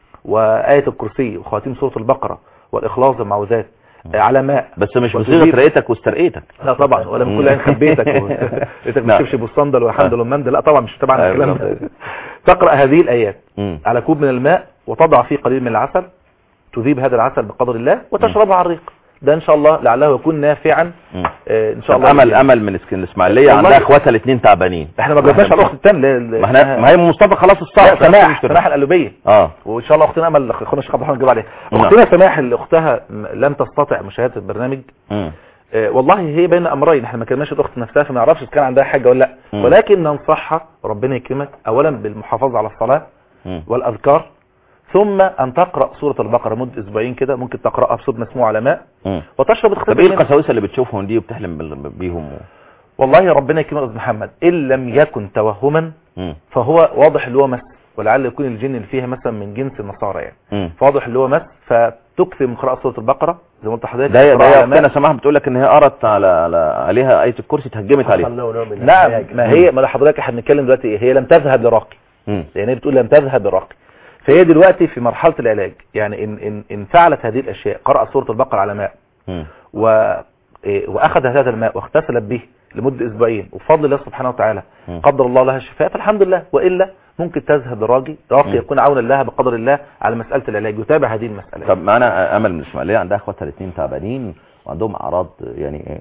وآية الكرسي وخواتيم سورة البقرة والإخلاص والمعوذات آه، على ماء بس مش وتجيب- بصيغه رقيتك واسترقيتك لا طبعا ولا من كل عين خبيتك و- لقيتك ما نعم. تشوفش بالصندل والحمد لله المندل لا طبعا مش طبعا أيوة الكلام بالظبط. ده تقرأ هذه الآيات مم. على كوب من الماء وتضع فيه قليل من العسل تذيب هذا العسل بقدر الله وتشربها على الريق ده ان شاء الله لعله يكون نافعا مم. آه، ان شاء طب الله امل بإذن الله. امل من اسكن الاسماعيليه والله- عندها اخواتها الاثنين تعبانين احنا ما جبناش على الاخت الثانيه ما احنا ما هي مصطفى خلاص لا الصح سماح سماح القلوبيه اه وان شاء الله اختنا امل اخونا الشيخ عبد الرحمن نجيب عليها نعم. اختنا سماح اللي اختها م- لم تستطع مشاهده البرنامج مم. آه، والله هي بين امرين احنا ما كلمناش الاخت نفسها فما نعرفش اذا كان عندها حاجه ولا لا مم. ولكن ننصحها ربنا يكرمك اولا بالمحافظه على الصلاه مم. والاذكار ثم ان تقرا سوره البقره مده اسبوعين كده ممكن تقراها بصوت مسموع على ماء مم. وتشرب طب اختبار ايه القساوسه اللي بتشوفهم دي وبتحلم بال- بيهم و... والله ربنا يكرمك يا استاذ محمد ان لم يكن توهما مم. فهو واضح اللي هو مس ولعل يكون الجن اللي فيها مثلا من جنس النصارى يعني مم. فواضح اللي هو مس فتكثر من قراءه سوره البقره زي ما قلت لحضرتك ده ده قراءة يا على ماء. اختنا سماح بتقول لك ان هي قرت على, على عليها ايه الكرسي اتهجمت عليها نعم ما هي ما حضرتك احنا بنتكلم دلوقتي ايه هي لم تذهب لراقي مم. يعني هي بتقول لم تذهب لراقي فهي دلوقتي في مرحله العلاج يعني ان ان ان فعلت هذه الاشياء قرأت سوره البقره على ماء مم. و إيه، واخذ هذا الماء واغتسلت به لمده اسبوعين وبفضل الله سبحانه وتعالى مم. قدر الله لها الشفاء فالحمد لله والا ممكن تذهب لراجي راقي مم. يكون عونا لها بقدر الله على مساله العلاج يتابع هذه المساله طب معانا امل من الاسماعيليه عندها اخواتها الاثنين تعبانين وعندهم اعراض يعني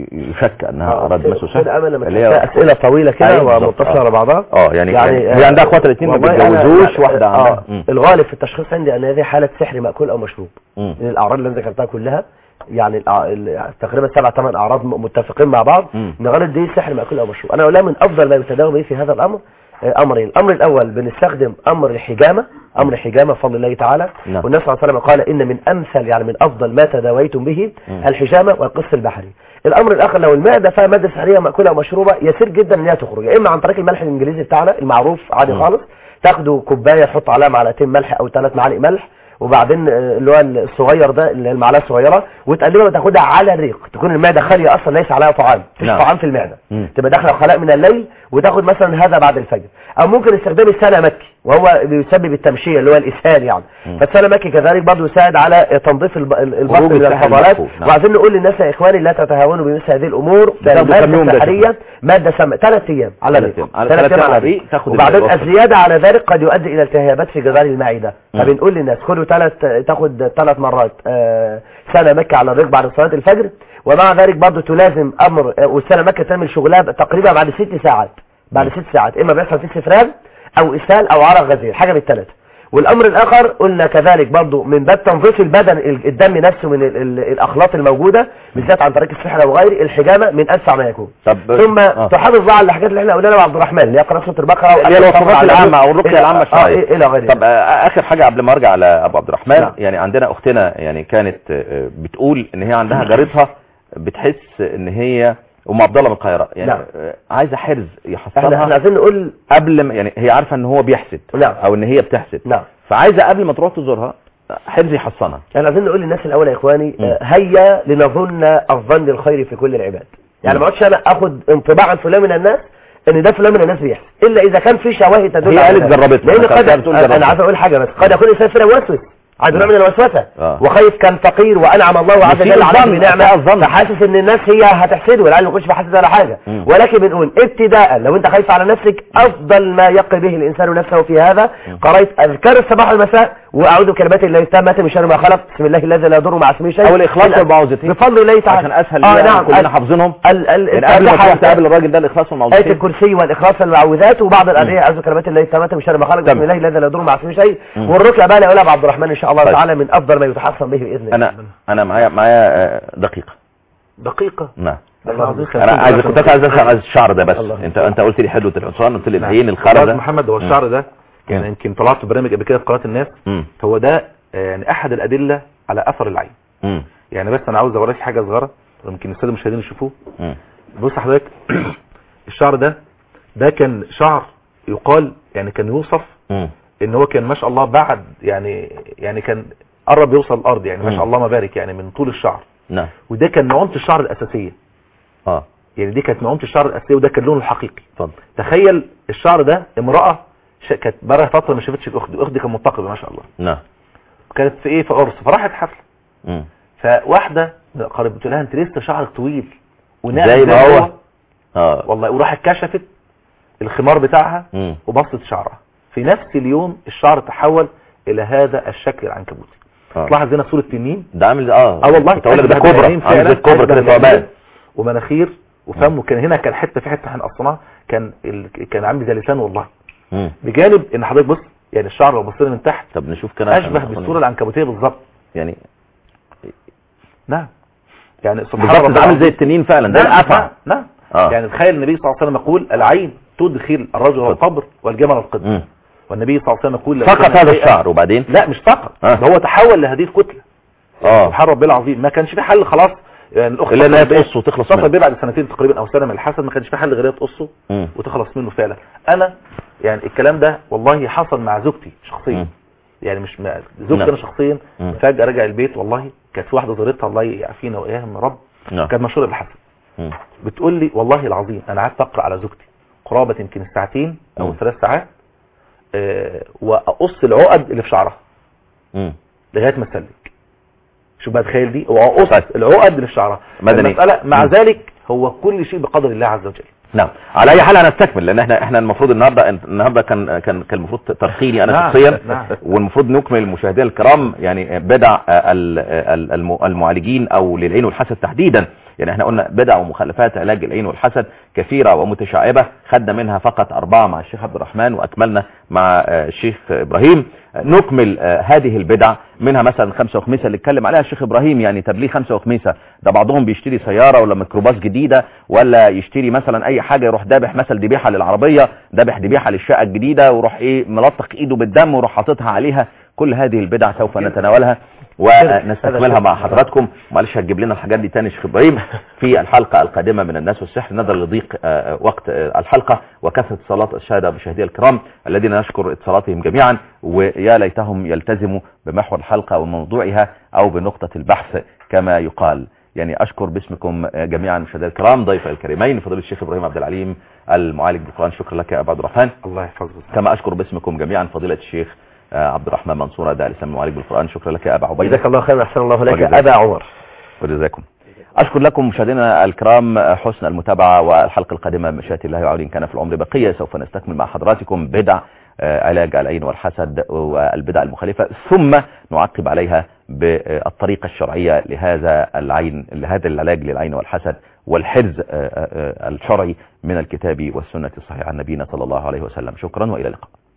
يشك انها آه، اعراض كده- مسو سهل كده أمل لما اللي هي- تلاقي أسئلة طويلة كده أيوة بالظبط، ومتصلة آه. على بعضها. اه يعني, يعني يعني هي آه، عندها اخواتها الاثنين ما والله أنا- بيتجوزوش لا، واحده آه، عندها مم. الغالب في التشخيص عندي ان هذه حالة سحر مأكول او مشروب مم. من الاعراض اللي انا ذكرتها كلها يعني الأع- ال- تقريبا سبع ثمان اعراض م- متفقين مع بعض مم. ان غالب دي سحر مأكول او مشروب انا اقول لها من افضل ما يتداوى به في هذا الامر آه، امرين الامر الاول بنستخدم امر الحجامه امر الحجامه بفضل الله تعالى نعم. والنبي صلى الله عليه وسلم قال ان من امثل يعني من افضل ما تداويتم به مم. الحجامه والقص البحري الامر الاخر لو المعده فيها ماده سحريه مأكوله او مشروبه يسير جدا ان هي تخرج يا اما عن طريق الملح الانجليزي بتاعنا المعروف عادي مم. خالص تاخدوا كوبايه تحط عليها معلقتين ملح او ثلاث معالق ملح وبعدين آه، اللي هو الصغير ده اللي هي المعلقه الصغيره وتقلبها وتاخدها على الريق تكون المعده خاليه اصلا ليس عليها طعام مفيش نعم. طعام في المعده مم. تبقى داخله خلاء من الليل وتاخد مثلا هذا بعد الفجر او ممكن استخدام السنه مكي وهو بيسبب التمشيه اللي هو الاسهال يعني مم. فالسنه مكي كذلك برضه يساعد على تنظيف الب- البطن خروج من السحر الفضلات المكفوف، نعم. وعايزين نقول للناس يا اخواني لا تتهاونوا بمثل هذه الامور ده بتاخدوا كام الماده يوم ده يا السحريه شيخ؟ ماده سم ثلاث ايام على ثلاث الريق أيام. على ثلاث ثلاث ايام أيام على على الريق الريق تاخد وبعدين الوصفة. الزياده على ذلك قد يؤدي الى التهابات في جدار المعده مم. فبنقول للناس خدوا ثلاث تاخد ثلاث مرات آه، سنه مكه على الريق بعد صلاه الفجر ومع ذلك برضه تلازم امر آه، والسنه مكه تعمل شغلها تقريبا بعد ست ساعات بعد ست ساعات اما بيحصل فيه استفراغ او اسهال او عرق غزير حاجه من الثلاثه والامر الاخر قلنا كذلك برضو من باب تنظيف البدن ال- الدم نفسه من ال- ال- الاخلاط الموجوده بالذات عن طريق السحر او غيره الحجامه من اسرع ما يكون طب ثم آه. تحافظ بقى على الحاجات اللي احنا قلناها لعبد الرحمن اللي هي قراءه سوره البقره اللي هي وأكل الوصفات على العامة او الوجه. الرقية إلى- العامة آه، الشرعية الى غير طب آه، اخر حاجة قبل ما ارجع لابو عبد الرحمن نعم. يعني عندنا اختنا يعني كانت آه، بتقول ان هي عندها جارتها بتحس ان هي ام عبد الله من القاهرة يعني نعم. آه، عايزة حرز احنا احنا يحصلها عايزين نقول قبل ما يعني هي عارفة ان هو بيحسد نعم. او ان هي بتحسد نعم فعايزة قبل ما تروح تزورها حرز يحصنها احنا عايزين نقول للناس الاول يا اخواني مم. آه، هيا لنظن الظن الخير في كل العباد يعني مم. ما اقعدش انا اخد انطباع عن فلان من الناس ان ده فلان من الناس بيحسن الا اذا كان في شواهد تدل هي على قالت ذلك. جربتها. لان كانت قد بتقول انا جربتها. عايز اقول حاجه بس قد يكون الانسان فينا موسوس عنده نوع من الوسوسه آه. وخايف كان فقير وانعم الله عز يسيء وجل عليه الظن، بنعمه يسيء الظن. فحاسس ان الناس هي هتحسده والعيال ما يكونش بحاسس على حاجه مم. ولكن بنقول ابتداء لو انت خايف على نفسك افضل ما يقي به الانسان نفسه في هذا قريت اذكار الصباح والمساء واعوذ بكلمات الله التامه من شر ما خلق بسم الله الذي لا يضر مع اسمه شيء او الاخلاص والمعوذتين بفضل الله تعالى عشان اسهل اه لينا نعم كلنا حافظينهم ال ال يعني قبل ما الفاتحة تروح تقابل الراجل ده الاخلاص آية والمعوذتين الكرسي والإخلاص والمعوذات وبعض الأدعية أعوذ بكلمات الله التامة من شر ما خلق بسم تمام. الله الذي لا يضر مع اسمه شيء مم. والركعة بقى نقولها بعبد الرحمن إن شاء الله طيب. تعالى من أفضل ما يتحصن به بإذن الله انا انا معايا معايا آه، دقيقه دقيقة نعم الله عظيم. انا عايز كنت عايز اسال عن الشعر ده بس الله. انت انت قلت لي حلو العنصان قلت لي نعم. العين الخرز أستاذ ده محمد هو الشعر ده يعني يمكن طلعت في برنامج قبل كده في قناه الناس مم. هو ده آه، يعني احد الادله على اثر العين مم. يعني بس انا عاوز اوريك حاجه صغيره يمكن الساده المشاهدين يشوفوه مم. بص حضرتك الشعر ده ده كان شعر يقال يعني كان يوصف مم. ان هو كان ما شاء الله بعد يعني يعني كان قرب يوصل الارض يعني ما مم. شاء الله ما بارك يعني من طول الشعر نعم وده كان نعومه الشعر الاساسيه اه يعني دي كانت نعومه الشعر الاساسيه وده كان لونه الحقيقي اتفضل تخيل الشعر ده امراه ش- كانت بقى فتره ما شافتش الاخت الاخت دي كانت منتقبه ما شاء الله نعم كانت في ايه في قرص فراحت حفله مم. فواحده من القرايب بتقول لها انت لسه شعرك طويل وناعم زي ما هو اه والله وراحت كشفت الخمار بتاعها مم. وبصت شعرها في نفس اليوم الشعر تحول الى هذا الشكل العنكبوتي آه. تلاحظ هنا في صوره تنين ده عامل زي- اه اه والله كنت اقول لك ده أشبه كوبرا بالعينين عامل زي فعلا، الكوبرا أشبه كده بالعينين ثعبان ومناخير وفم وكان هنا كان حته في حته احنا قصناها كان ال... كان عامل زي لسان والله مم. بجانب ان حضرتك بص يعني الشعر لو بصينا من تحت طب نشوف كده عشان اشبه ناخد- بالصوره العنكبوتيه بالظبط يعني نعم يعني سبحان بالظبط ربنا ده عامل زي التنين فعلا ده نعم الافعى نعم, نعم. اه يعني تخيل النبي صلى الله عليه وسلم يقول العين تدخل الرجل القبر والجمل القدر مم. والنبي صلى الله عليه وسلم يقول لو فقط كان هذا شيئاً- الشعر وبعدين لا مش فقط آه. ده هو تحول لهذه الكتله اه سبحان ربي العظيم ما كانش في حل خلاص يعني الاخت الا انها اتصل بيا- تقص وتخلص اتصل منه بيه بعد سنتين تقريبا او سنه من الحسد ما كانش في حل غير هي تقصه مم. وتخلص منه فعلا انا يعني الكلام ده والله حصل مع زوجتي شخصيا مم. يعني مش مع زوجتي نعم. انا شخصيا مم. فجاه رجع البيت والله كانت في واحده زارتها الله يعافينا واياهم يا رب نعم. كانت مشهوره بالحسد مم. بتقول لي والله العظيم انا قعدت اقرا على زوجتي قرابه يمكن الساعتين او مم. ثلاث ساعات آه واقص العقد اللي في شعرها مم. لغايه ما تسلك شوف بقى تخيل دي واقص العقد اللي في شعرها مدني. المساله مع مم. ذلك هو كل شيء بقدر الله عز وجل نعم على اي حال هنستكمل لان احنا احنا المفروض النهارده النهارده كان كان كان المفروض ترخيني انا نعم، شخصيا نعم. والمفروض نكمل المشاهدين الكرام يعني بدع ال- ال- الم- المعالجين او للعين والحسد تحديدا يعني احنا قلنا بدع ومخالفات علاج العين والحسد كثيرة ومتشعبة خدنا منها فقط أربعة مع الشيخ عبد الرحمن وأكملنا مع آه، الشيخ إبراهيم آه، نكمل آه، هذه البدع منها مثلا خمسة وخميسة اللي اتكلم عليها الشيخ إبراهيم يعني تبليه خمسة وخميسة ده بعضهم بيشتري سيارة ولا ميكروباص جديدة ولا يشتري مثلا أي حاجة يروح دابح مثل ذبيحة للعربية دابح ذبيحة للشقة الجديدة ويروح إيه ملطق إيده بالدم ويروح حاططها عليها كل هذه البدع سوف نتناولها ونستكملها مع حضراتكم معلش هتجيب لنا الحاجات دي تاني شيخ ابراهيم في الحلقة القادمة من الناس والسحر نظرا لضيق آه، وقت آه، الحلقة وكثرة اتصالات الشهداء مشاهدي الكرام الذين نشكر اتصالاتهم جميعا ويا ليتهم يلتزموا بمحور الحلقة وموضوعها او بنقطة البحث كما يقال يعني اشكر باسمكم آه، جميعا مشاهدي الكرام ضيف الكريمين فضيله الشيخ ابراهيم عبد العليم المعالج بالقران شكرا لك يا ابو عبد الرحمن الله يحفظك كما اشكر باسمكم جميعا فضيله الشيخ آه، عبد الرحمن منصور ده الاسلام المعالج بالقران شكرا لك يا ابا عبيده جزاك الله خيرا احسن الله لك وجزاك. ابا عمر وجزاكم أشكر لكم مشاهدينا الكرام حسن المتابعة والحلقة القادمة بمشيئة الله وعون إن كان في العمر بقية سوف نستكمل مع حضراتكم بدع آه، علاج العين والحسد والبدع المخالفة ثم نعقب عليها بالطريقة الشرعية لهذا العين لهذا العلاج للعين والحسد والحرز آه، آه، آه، الشرعي من الكتاب والسنة الصحيحة عن نبينا صلى الله عليه وسلم شكرا وإلى اللقاء